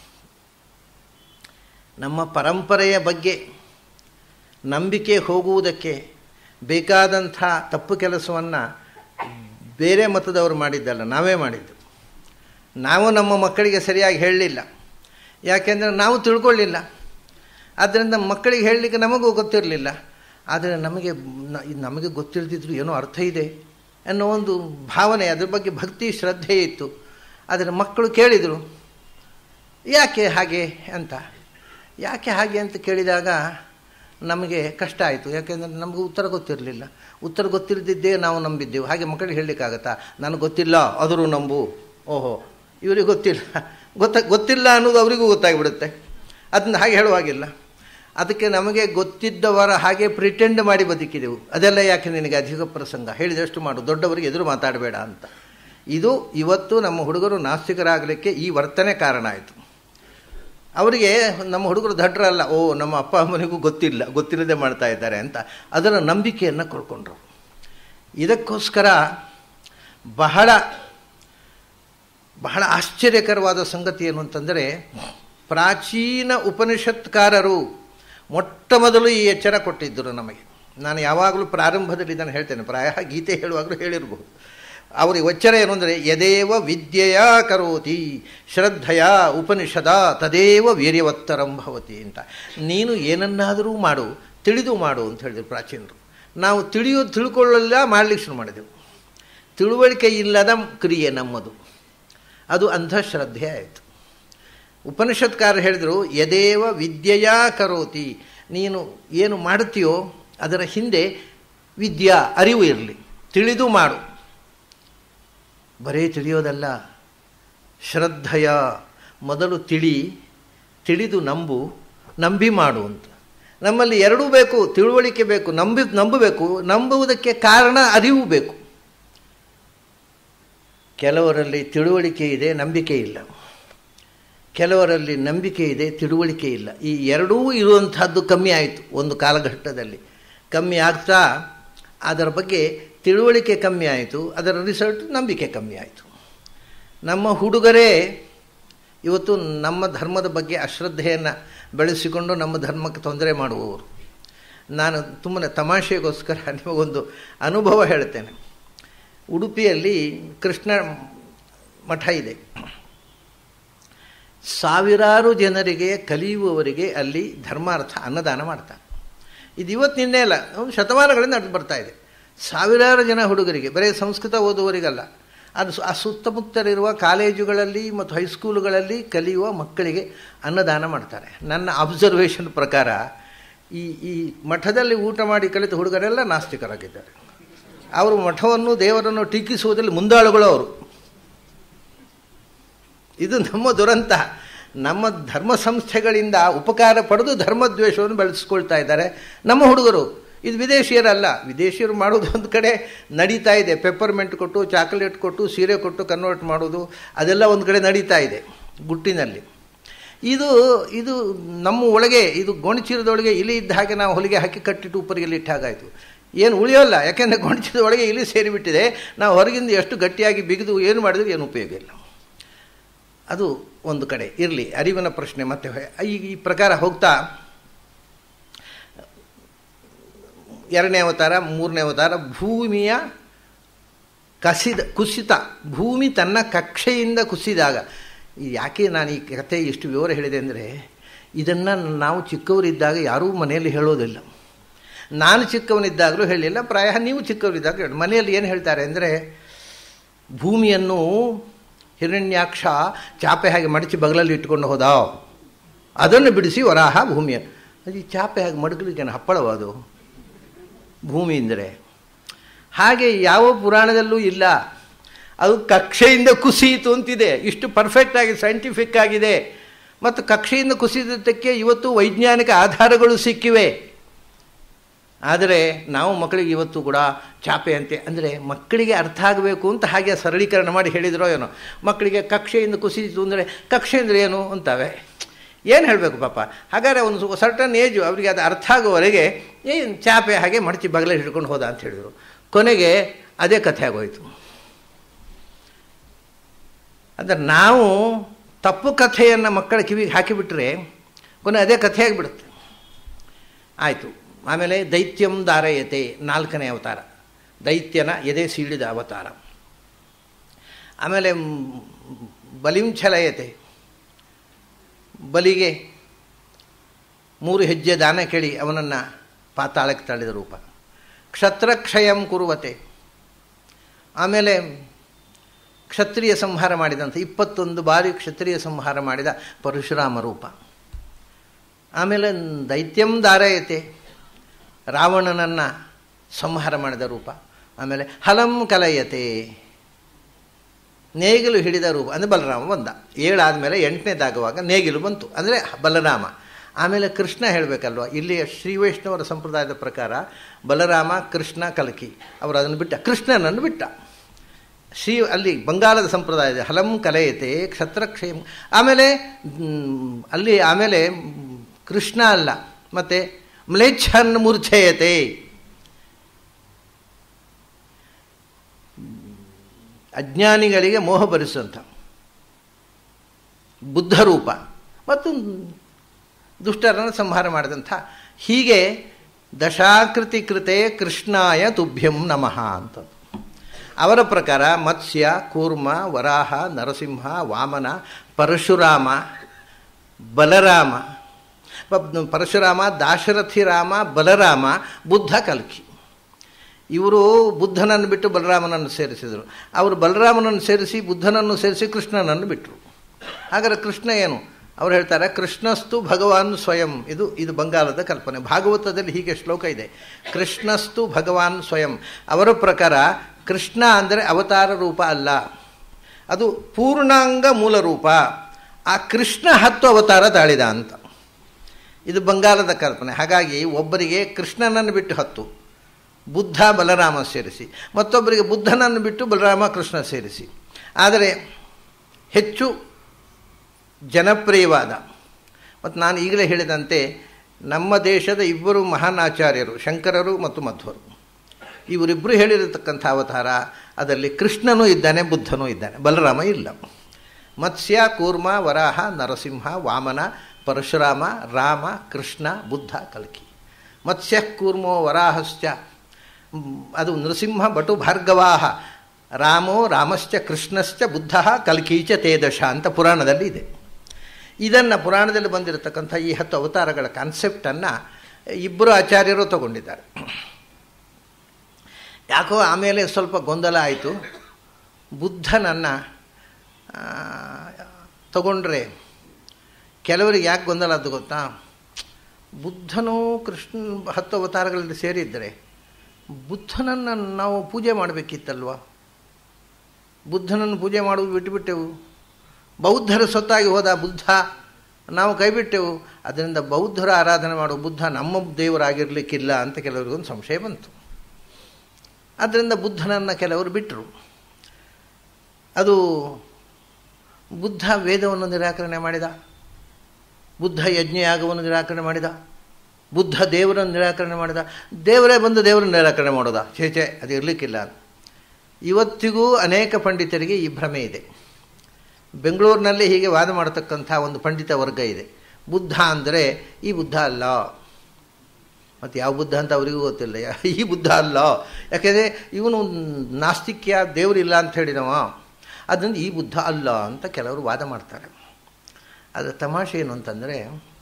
ನಮ್ಮ ಪರಂಪರೆಯ ಬಗ್ಗೆ ನಂಬಿಕೆ ಹೋಗುವುದಕ್ಕೆ ಬೇಕಾದಂಥ ತಪ್ಪು ಕೆಲಸವನ್ನು ಬೇರೆ ಮತದವರು ಮಾಡಿದ್ದಲ್ಲ ನಾವೇ ಮಾಡಿದ್ದು ನಾವು ನಮ್ಮ ಮಕ್ಕಳಿಗೆ ಸರಿಯಾಗಿ ಹೇಳಲಿಲ್ಲ ಯಾಕೆಂದರೆ ನಾವು ತಿಳ್ಕೊಳ್ಳಿಲ್ಲ ಆದ್ದರಿಂದ ಮಕ್ಕಳಿಗೆ ಹೇಳಲಿಕ್ಕೆ ನಮಗೂ ಗೊತ್ತಿರಲಿಲ್ಲ ಆದರೆ ನಮಗೆ ನಮಗೆ ಗೊತ್ತಿಲ್ಲದಿದ್ರು ಏನೋ ಅರ್ಥ ಇದೆ ಅನ್ನೋ ಒಂದು ಭಾವನೆ ಅದ್ರ ಬಗ್ಗೆ ಭಕ್ತಿ ಶ್ರದ್ಧೆ ಇತ್ತು ಆದರೆ ಮಕ್ಕಳು ಕೇಳಿದರು ಯಾಕೆ ಹಾಗೆ ಅಂತ ಯಾಕೆ ಹಾಗೆ ಅಂತ ಕೇಳಿದಾಗ ನಮಗೆ ಕಷ್ಟ ಆಯಿತು ಯಾಕೆಂದರೆ ನಮಗೂ ಉತ್ತರ ಗೊತ್ತಿರಲಿಲ್ಲ ಉತ್ತರ ಗೊತ್ತಿಲ್ಲದಿದ್ದೇ ನಾವು ನಂಬಿದ್ದೆವು ಹಾಗೆ ಮಕ್ಕಳಿಗೆ ಹೇಳಲಿಕ್ಕಾಗತ್ತಾ ನನಗೆ ಗೊತ್ತಿಲ್ಲ ಆದರೂ ನಂಬು ಓಹೋ ಇವರಿಗೆ ಗೊತ್ತಿಲ್ಲ ಗೊತ್ತ ಗೊತ್ತಿಲ್ಲ ಅನ್ನೋದು ಅವರಿಗೂ ಗೊತ್ತಾಗಿಬಿಡುತ್ತೆ ಅದನ್ನ ಹಾಗೆ ಹೇಳುವಾಗಿಲ್ಲ ಅದಕ್ಕೆ ನಮಗೆ ಗೊತ್ತಿದ್ದವರ ಹಾಗೆ ಪ್ರಿಟೆಂಡ್ ಮಾಡಿ ಬದುಕಿದೆವು ಅದೆಲ್ಲ ಯಾಕೆ ನಿನಗೆ ಅಧಿಕ ಪ್ರಸಂಗ ಹೇಳಿದಷ್ಟು ಮಾಡು ದೊಡ್ಡವರಿಗೆ ಎದುರು ಮಾತಾಡಬೇಡ ಅಂತ ಇದು ಇವತ್ತು ನಮ್ಮ ಹುಡುಗರು ನಾಸ್ತಿಕರಾಗಲಿಕ್ಕೆ ಈ ವರ್ತನೆ ಕಾರಣ ಆಯಿತು ಅವರಿಗೆ ನಮ್ಮ ಹುಡುಗರು ದಡ್ರಲ್ಲ ಓ ನಮ್ಮ ಅಪ್ಪ ಅಮ್ಮನಿಗೂ ಗೊತ್ತಿಲ್ಲ ಗೊತ್ತಿಲ್ಲದೆ ಮಾಡ್ತಾ ಇದ್ದಾರೆ ಅಂತ ಅದರ ನಂಬಿಕೆಯನ್ನು ಕಳ್ಕೊಂಡ್ರು ಇದಕ್ಕೋಸ್ಕರ ಬಹಳ ಬಹಳ ಆಶ್ಚರ್ಯಕರವಾದ ಸಂಗತಿ ಏನು ಅಂತಂದರೆ ಪ್ರಾಚೀನ ಉಪನಿಷತ್ಕಾರರು ಮೊಟ್ಟ ಮೊದಲು ಈ ಎಚ್ಚರ ಕೊಟ್ಟಿದ್ದರು ನಮಗೆ ನಾನು ಯಾವಾಗಲೂ ಪ್ರಾರಂಭದಲ್ಲಿ ಇದನ್ನು ಹೇಳ್ತೇನೆ ಪ್ರಾಯ ಗೀತೆ ಹೇಳುವಾಗಲೂ ಹೇಳಿರ್ಬೋದು ಅವರಿಗೆ ಎಚ್ಚರ ಏನು ಅಂದರೆ ಯದೇವ ವಿದ್ಯೆಯ ಕರೋತಿ ಶ್ರದ್ಧೆಯ ಉಪನಿಷದ ತದೇವ ವೀರ್ಯವತ್ತರಂ ಭವತಿ ಅಂತ ನೀನು ಏನನ್ನಾದರೂ ಮಾಡು ತಿಳಿದು ಮಾಡು ಅಂತ ಹೇಳಿದ್ರು ಪ್ರಾಚೀನರು ನಾವು ತಿಳಿಯೋದು ತಿಳ್ಕೊಳ್ಳಲಿಲ್ಲ ಮಾಡಲಿಕ್ಕೆ ಶುರು ಮಾಡಿದೆವು ತಿಳುವಳಿಕೆ ಇಲ್ಲದ ಕ್ರಿಯೆ ನಮ್ಮದು ಅದು ಅಂಧಶ್ರದ್ಧೆ ಆಯಿತು ಉಪನಿಷತ್ಕಾರ ಹೇಳಿದರು ಯದೇವ ವಿದ್ಯೆಯ ಕರೋತಿ ನೀನು ಏನು ಮಾಡುತ್ತೀಯೋ ಅದರ ಹಿಂದೆ ವಿದ್ಯಾ ಅರಿವು ಇರಲಿ ತಿಳಿದು ಮಾಡು ಬರೇ ತಿಳಿಯೋದಲ್ಲ ಶ್ರದ್ಧೆಯ ಮೊದಲು ತಿಳಿ ತಿಳಿದು ನಂಬು ನಂಬಿ ಮಾಡು ಅಂತ ನಮ್ಮಲ್ಲಿ ಎರಡೂ ಬೇಕು ತಿಳುವಳಿಕೆ ಬೇಕು ನಂಬಿ ನಂಬಬೇಕು ನಂಬುವುದಕ್ಕೆ ಕಾರಣ ಅರಿವು ಬೇಕು ಕೆಲವರಲ್ಲಿ ತಿಳುವಳಿಕೆ ಇದೆ ನಂಬಿಕೆ ಇಲ್ಲ ಕೆಲವರಲ್ಲಿ ನಂಬಿಕೆ ಇದೆ ತಿಳುವಳಿಕೆ ಇಲ್ಲ ಈ ಎರಡೂ ಇರುವಂಥದ್ದು ಕಮ್ಮಿ ಆಯಿತು ಒಂದು ಕಾಲಘಟ್ಟದಲ್ಲಿ ಕಮ್ಮಿ ಆಗ್ತಾ ಅದರ ಬಗ್ಗೆ ತಿಳುವಳಿಕೆ ಕಮ್ಮಿ ಆಯಿತು ಅದರ ರಿಸಲ್ಟ್ ನಂಬಿಕೆ ಕಮ್ಮಿ ಆಯಿತು ನಮ್ಮ ಹುಡುಗರೇ ಇವತ್ತು ನಮ್ಮ ಧರ್ಮದ ಬಗ್ಗೆ ಅಶ್ರದ್ಧೆಯನ್ನು ಬೆಳೆಸಿಕೊಂಡು ನಮ್ಮ ಧರ್ಮಕ್ಕೆ ತೊಂದರೆ ಮಾಡುವವರು ನಾನು ತುಂಬ ತಮಾಷೆಗೋಸ್ಕರ ನಿಮಗೊಂದು ಅನುಭವ ಹೇಳ್ತೇನೆ ಉಡುಪಿಯಲ್ಲಿ ಕೃಷ್ಣ ಮಠ ಇದೆ ಸಾವಿರಾರು ಜನರಿಗೆ ಕಲಿಯುವವರಿಗೆ ಅಲ್ಲಿ ಧರ್ಮಾರ್ಥ ಅನ್ನದಾನ ಮಾಡ್ತಾರೆ ಇದು ಇವತ್ತು ನಿನ್ನೆ ಅಲ್ಲ ಒಂದು ಶತಮಾನಗಳಿಂದ ನಡೆದು ಬರ್ತಾ ಇದೆ ಸಾವಿರಾರು ಜನ ಹುಡುಗರಿಗೆ ಬರೀ ಸಂಸ್ಕೃತ ಓದುವವರಿಗಲ್ಲ ಅದು ಆ ಸುತ್ತಮುತ್ತಲಿರುವ ಕಾಲೇಜುಗಳಲ್ಲಿ ಮತ್ತು ಹೈಸ್ಕೂಲುಗಳಲ್ಲಿ ಕಲಿಯುವ ಮಕ್ಕಳಿಗೆ ಅನ್ನದಾನ ಮಾಡ್ತಾರೆ ನನ್ನ ಅಬ್ಸರ್ವೇಷನ್ ಪ್ರಕಾರ ಈ ಈ ಮಠದಲ್ಲಿ ಊಟ ಮಾಡಿ ಕಲಿತ ಹುಡುಗರೆಲ್ಲ ನಾಸ್ತಿಕರಾಗಿದ್ದಾರೆ ಅವರು ಮಠವನ್ನು ದೇವರನ್ನು ಟೀಕಿಸುವುದರಲ್ಲಿ ಮುಂದಾಳುಗಳು ಅವರು ಇದು ನಮ್ಮ ದುರಂತ ನಮ್ಮ ಧರ್ಮ ಸಂಸ್ಥೆಗಳಿಂದ ಉಪಕಾರ ಪಡೆದು ಧರ್ಮದ್ವೇಷವನ್ನು ಬೆಳೆಸ್ಕೊಳ್ತಾ ಇದ್ದಾರೆ ನಮ್ಮ ಹುಡುಗರು ಇದು ವಿದೇಶಿಯರಲ್ಲ ವಿದೇಶಿಯರು ಮಾಡೋದು ಒಂದು ಕಡೆ ನಡೀತಾ ಇದೆ ಪೆಪ್ಪರ್ಮೆಂಟ್ ಕೊಟ್ಟು ಚಾಕ್ಲೇಟ್ ಕೊಟ್ಟು ಸೀರೆ ಕೊಟ್ಟು ಕನ್ವರ್ಟ್ ಮಾಡೋದು ಅದೆಲ್ಲ ಒಂದು ಕಡೆ ನಡೀತಾ ಇದೆ ಗುಟ್ಟಿನಲ್ಲಿ ಇದು ಇದು ನಮ್ಮ ಒಳಗೆ ಇದು ಗೋಣಿಚೀರದೊಳಗೆ ಇಲಿ ಇದ್ದ ಹಾಗೆ ನಾವು ಹೊಲಿಗೆ ಹಾಕಿ ಕಟ್ಟಿಟ್ಟು ಉಪ್ಪರಿಗೆ ಇಟ್ಟ ಹಾಗಾಯಿತು ಏನು ಉಳಿಯೋಲ್ಲ ಯಾಕೆಂದರೆ ಗೋಣಿಚೀರದ ಒಳಗೆ ಇಲಿ ಸೇರಿಬಿಟ್ಟಿದೆ ನಾವು ಹೊರಗಿಂದ ಎಷ್ಟು ಗಟ್ಟಿಯಾಗಿ ಬಿಗಿದು ಏನು ಮಾಡಿದ್ರು ಏನು ಉಪಯೋಗ ಇಲ್ಲ ಅದು ಒಂದು ಕಡೆ ಇರಲಿ ಅರಿವಿನ ಪ್ರಶ್ನೆ ಮತ್ತೆ ಈ ಈ ಪ್ರಕಾರ ಹೋಗ್ತಾ ಎರಡನೇ ಅವತಾರ ಮೂರನೇ ಅವತಾರ ಭೂಮಿಯ ಕಸಿದ ಕುಸಿತ ಭೂಮಿ ತನ್ನ ಕಕ್ಷೆಯಿಂದ ಕುಸಿದಾಗ ಯಾಕೆ ನಾನು ಈ ಕಥೆ ಇಷ್ಟು ವಿವರ ಹೇಳಿದೆ ಅಂದರೆ ಇದನ್ನು ನಾವು ಚಿಕ್ಕವರಿದ್ದಾಗ ಯಾರೂ ಮನೆಯಲ್ಲಿ ಹೇಳೋದಿಲ್ಲ ನಾನು ಚಿಕ್ಕವನಿದ್ದಾಗಲೂ ಹೇಳಲಿಲ್ಲ ಪ್ರಾಯ ನೀವು ಚಿಕ್ಕವರಿದ್ದಾಗ ಹೇಳಿ ಮನೆಯಲ್ಲಿ ಏನು ಹೇಳ್ತಾರೆ ಅಂದರೆ ಭೂಮಿಯನ್ನು ಹಿರಣ್ಯಾಕ್ಷ ಚಾಪೆ ಹಾಗೆ ಮಡಚಿ ಬಗಲಲ್ಲಿ ಇಟ್ಕೊಂಡು ಹೋದ ಅದನ್ನು ಬಿಡಿಸಿ ವರಾಹ ಭೂಮಿಯ ಅದು ಈ ಚಾಪೆ ಹಾಗೆ ಮಡಗಲಿಕ್ಕೆ ಹಪ್ಪಳವಾದು ಭೂಮಿ ಅಂದರೆ ಹಾಗೆ ಯಾವ ಪುರಾಣದಲ್ಲೂ ಇಲ್ಲ ಅದು ಕಕ್ಷೆಯಿಂದ ಕುಸಿಯಿತು ಅಂತಿದೆ ಇಷ್ಟು ಪರ್ಫೆಕ್ಟ್ ಆಗಿ ಸೈಂಟಿಫಿಕ್ ಆಗಿದೆ ಮತ್ತು ಕಕ್ಷೆಯಿಂದ ಕುಸಿದದ್ದಕ್ಕೆ ಇವತ್ತು ವೈಜ್ಞಾನಿಕ ಆಧಾರಗಳು ಸಿಕ್ಕಿವೆ ಆದರೆ ನಾವು ಮಕ್ಕಳಿಗೆ ಇವತ್ತು ಕೂಡ ಚಾಪೆ ಅಂತೆ ಅಂದರೆ ಮಕ್ಕಳಿಗೆ ಅರ್ಥ ಆಗಬೇಕು ಅಂತ ಹಾಗೆ ಸರಳೀಕರಣ ಮಾಡಿ ಹೇಳಿದ್ರೋ ಏನೋ ಮಕ್ಕಳಿಗೆ ಕಕ್ಷೆಯಿಂದ ಕುಸಿಯಿತು ಅಂದರೆ ಕಕ್ಷೆ ಅಂದರೆ ಏನು ಅಂತವೆ ಏನು ಹೇಳಬೇಕು ಪಾಪ ಹಾಗಾದರೆ ಒಂದು ಸರ್ಟನ್ ಏಜು ಅವರಿಗೆ ಅದು ಅರ್ಥ ಆಗುವವರೆಗೆ ಏನು ಚಾಪೆ ಹಾಗೆ ಮಡಚಿ ಬಗಲೇ ಹಿಡ್ಕೊಂಡು ಹೋದ ಅಂತ ಹೇಳಿದರು ಕೊನೆಗೆ ಅದೇ ಕಥೆ ಆಗೋಯ್ತು ಅಂದರೆ ನಾವು ತಪ್ಪು ಕಥೆಯನ್ನು ಮಕ್ಕಳ ಕಿವಿಗೆ ಹಾಕಿಬಿಟ್ರೆ ಕೊನೆ ಅದೇ ಕಥೆ ಆಗಿಬಿಡುತ್ತೆ ಆಯಿತು ಆಮೇಲೆ ದೈತ್ಯಂ ದಾರಯತೆ ನಾಲ್ಕನೇ ಅವತಾರ ದೈತ್ಯನ ಎದೆ ಸೀಳಿದ ಅವತಾರ ಆಮೇಲೆ ಬಲಿಂಛಲಯತೆ ಬಲಿಗೆ ಮೂರು ಹೆಜ್ಜೆ ದಾನ ಕೇಳಿ ಅವನನ್ನು ಪಾತಾಳಕ್ಕೆ ತಳ್ಳಿದ ರೂಪ ಕ್ಷತ್ರಕ್ಷಯಂ ಕುರುವತೆ ಆಮೇಲೆ ಕ್ಷತ್ರಿಯ ಸಂಹಾರ ಮಾಡಿದಂಥ ಇಪ್ಪತ್ತೊಂದು ಬಾರಿ ಕ್ಷತ್ರಿಯ ಸಂಹಾರ ಮಾಡಿದ ಪರಶುರಾಮ ರೂಪ ಆಮೇಲೆ ದೈತ್ಯಂ ದಾರಯತೆ ರಾವಣನನ್ನು ಸಂಹಾರ ಮಾಡಿದ ರೂಪ ಆಮೇಲೆ ಹಲಂ ಕಲಯತೆ ನೇಗಿಲು ಹಿಡಿದ ರೂಪ ಅಂದರೆ ಬಲರಾಮ ಬಂದ ಏಳಾದಮೇಲೆ ಎಂಟನೇದಾಗುವಾಗ ನೇಗಿಲು ಬಂತು ಅಂದರೆ ಬಲರಾಮ ಆಮೇಲೆ ಕೃಷ್ಣ ಹೇಳಬೇಕಲ್ವ ಇಲ್ಲಿ ಶ್ರೀ ವೈಷ್ಣವರ ಸಂಪ್ರದಾಯದ ಪ್ರಕಾರ ಬಲರಾಮ ಕೃಷ್ಣ ಕಲಕಿ ಅವರು ಅದನ್ನು ಬಿಟ್ಟ ಕೃಷ್ಣನನ್ನು ಬಿಟ್ಟ ಶ್ರೀ ಅಲ್ಲಿ ಬಂಗಾಳದ ಸಂಪ್ರದಾಯದ ಹಲಂ ಕಲೆಯತೆ ಕ್ಷತ್ರಕ್ಷಯ ಆಮೇಲೆ ಅಲ್ಲಿ ಆಮೇಲೆ ಕೃಷ್ಣ ಅಲ್ಲ ಮತ್ತು ಮ್ಲೇಚ್ಛನ್ ಮೂರ್ಛಯತೆ ಅಜ್ಞಾನಿಗಳಿಗೆ ಮೋಹ ಭರಿಸುವಂಥ ಬುದ್ಧ ರೂಪ ಮತ್ತು ದುಷ್ಟರನ್ನು ಸಂಹಾರ ಮಾಡಿದಂಥ ಹೀಗೆ ದಶಾಕೃತಿ ಕೃತೆ ಕೃಷ್ಣಾಯ ತುಭ್ಯಂ ನಮಃ ಅಂತ ಅವರ ಪ್ರಕಾರ ಮತ್ಸ್ಯ ಕೂರ್ಮ ವರಾಹ ನರಸಿಂಹ ವಾಮನ ಪರಶುರಾಮ ಬಲರಾಮ ಪರಶುರಾಮ ದಾಶರಥಿ ರಾಮ ಬಲರಾಮ ಬುದ್ಧ ಕಲ್ಕಿ ಇವರು ಬುದ್ಧನನ್ನು ಬಿಟ್ಟು ಬಲರಾಮನನ್ನು ಸೇರಿಸಿದರು ಅವರು ಬಲರಾಮನನ್ನು ಸೇರಿಸಿ ಬುದ್ಧನನ್ನು ಸೇರಿಸಿ ಕೃಷ್ಣನನ್ನು ಬಿಟ್ಟರು ಹಾಗಾದರೆ ಕೃಷ್ಣ ಏನು ಅವ್ರು ಹೇಳ್ತಾರೆ ಕೃಷ್ಣಸ್ತು ಭಗವಾನ್ ಸ್ವಯಂ ಇದು ಇದು ಬಂಗಾಳದ ಕಲ್ಪನೆ ಭಾಗವತದಲ್ಲಿ ಹೀಗೆ ಶ್ಲೋಕ ಇದೆ ಕೃಷ್ಣಸ್ತು ಭಗವಾನ್ ಸ್ವಯಂ ಅವರ ಪ್ರಕಾರ ಕೃಷ್ಣ ಅಂದರೆ ಅವತಾರ ರೂಪ ಅಲ್ಲ ಅದು ಪೂರ್ಣಾಂಗ ಮೂಲ ರೂಪ ಆ ಕೃಷ್ಣ ಹತ್ತು ಅವತಾರ ತಾಳಿದ ಅಂತ ಇದು ಬಂಗಾಳದ ಕಲ್ಪನೆ ಹಾಗಾಗಿ ಒಬ್ಬರಿಗೆ ಕೃಷ್ಣನನ್ನು ಬಿಟ್ಟು ಹತ್ತು ಬುದ್ಧ ಬಲರಾಮ ಸೇರಿಸಿ ಮತ್ತೊಬ್ಬರಿಗೆ ಬುದ್ಧನನ್ನು ಬಿಟ್ಟು ಬಲರಾಮ ಕೃಷ್ಣ ಸೇರಿಸಿ ಆದರೆ ಹೆಚ್ಚು ಜನಪ್ರಿಯವಾದ ಮತ್ತು ನಾನು ಈಗಲೇ ಹೇಳಿದಂತೆ ನಮ್ಮ ದೇಶದ ಇಬ್ಬರು ಮಹಾನ್ ಆಚಾರ್ಯರು ಶಂಕರರು ಮತ್ತು ಮಧ್ವರು ಇವರಿಬ್ಬರು ಹೇಳಿರತಕ್ಕಂಥ ಅವತಾರ ಅದರಲ್ಲಿ ಕೃಷ್ಣನೂ ಇದ್ದಾನೆ ಬುದ್ಧನೂ ಇದ್ದಾನೆ ಬಲರಾಮ ಇಲ್ಲ ಮತ್ಸ್ಯ ಕೂರ್ಮ ವರಾಹ ನರಸಿಂಹ ವಾಮನ ಪರಶುರಾಮ ರಾಮ ಕೃಷ್ಣ ಬುದ್ಧ ಕಲ್ಕಿ ಮತ್ಸ್ಯ ಕೂರ್ಮೋ ವರಾಹಶ್ಚ ಅದು ನೃಸಿಂಹ ಬಟು ಭಾರ್ಗವಾಹ ರಾಮೋ ರಾಮಶ್ಚ ಕೃಷ್ಣಶ್ಚ ಬುದ್ಧ ಕಲ್ಕೀಚ ತೇದಶ ಅಂತ ಪುರಾಣದಲ್ಲಿ ಇದೆ ಇದನ್ನು ಪುರಾಣದಲ್ಲಿ ಬಂದಿರತಕ್ಕಂಥ ಈ ಹತ್ತು ಅವತಾರಗಳ ಕಾನ್ಸೆಪ್ಟನ್ನು ಇಬ್ಬರು ಆಚಾರ್ಯರು ತಗೊಂಡಿದ್ದಾರೆ ಯಾಕೋ ಆಮೇಲೆ ಸ್ವಲ್ಪ ಗೊಂದಲ ಆಯಿತು ಬುದ್ಧನನ್ನು ತಗೊಂಡ್ರೆ ಕೆಲವರಿಗೆ ಯಾಕೆ ಗೊಂದಲ ಅದು ಗೊತ್ತಾ ಬುದ್ಧನೂ ಕೃಷ್ಣ ಹತ್ತು ಅವತಾರಗಳಲ್ಲಿ ಸೇರಿದ್ದರೆ ಬುದ್ಧನನ್ನು ನಾವು ಪೂಜೆ ಮಾಡಬೇಕಿತ್ತಲ್ವ ಬುದ್ಧನನ್ನು ಪೂಜೆ ಮಾಡುವುದು ಬಿಟ್ಟುಬಿಟ್ಟೆವು ಬೌದ್ಧರ ಸೊತ್ತಾಗಿ ಹೋದ ಬುದ್ಧ ನಾವು ಕೈಬಿಟ್ಟೆವು ಅದರಿಂದ ಬೌದ್ಧರ ಆರಾಧನೆ ಮಾಡುವ ಬುದ್ಧ ನಮ್ಮ ದೇವರಾಗಿರಲಿಕ್ಕಿಲ್ಲ ಅಂತ ಕೆಲವರಿಗೊಂದು ಸಂಶಯ ಬಂತು ಆದ್ದರಿಂದ ಬುದ್ಧನನ್ನು ಕೆಲವರು ಬಿಟ್ಟರು ಅದು ಬುದ್ಧ ವೇದವನ್ನು ನಿರಾಕರಣೆ ಮಾಡಿದ ಬುದ್ಧ ಯಜ್ಞಯಾಗವನ್ನು ನಿರಾಕರಣೆ ಮಾಡಿದ ಬುದ್ಧ ದೇವರನ್ನು ನಿರಾಕರಣೆ ಮಾಡಿದ ದೇವರೇ ಬಂದು ದೇವರನ್ನು ನಿರಾಕರಣೆ ಮಾಡೋದ ಚೇಚೆ ಅದು ಇರಲಿಕ್ಕಿಲ್ಲ ಇವತ್ತಿಗೂ ಅನೇಕ ಪಂಡಿತರಿಗೆ ಈ ಭ್ರಮೆ ಇದೆ ಬೆಂಗಳೂರಿನಲ್ಲಿ ಹೀಗೆ ವಾದ ಮಾಡತಕ್ಕಂಥ ಒಂದು ಪಂಡಿತ ವರ್ಗ ಇದೆ ಬುದ್ಧ ಅಂದರೆ ಈ ಬುದ್ಧ ಅಲ್ಲ ಮತ್ತು ಯಾವ ಬುದ್ಧ ಅಂತ ಅವರಿಗೂ ಗೊತ್ತಿಲ್ಲ ಈ ಬುದ್ಧ ಅಲ್ಲ ಯಾಕೆಂದರೆ ಇವನು ನಾಸ್ತಿಕ್ಯ ದೇವರಿಲ್ಲ ಅಂತ ಹೇಳಿದವ ಅದರಿಂದ ಈ ಬುದ್ಧ ಅಲ್ಲ ಅಂತ ಕೆಲವರು ವಾದ ಮಾಡ್ತಾರೆ ಅದರ ತಮಾಷೆ ಏನು ಅಂತಂದರೆ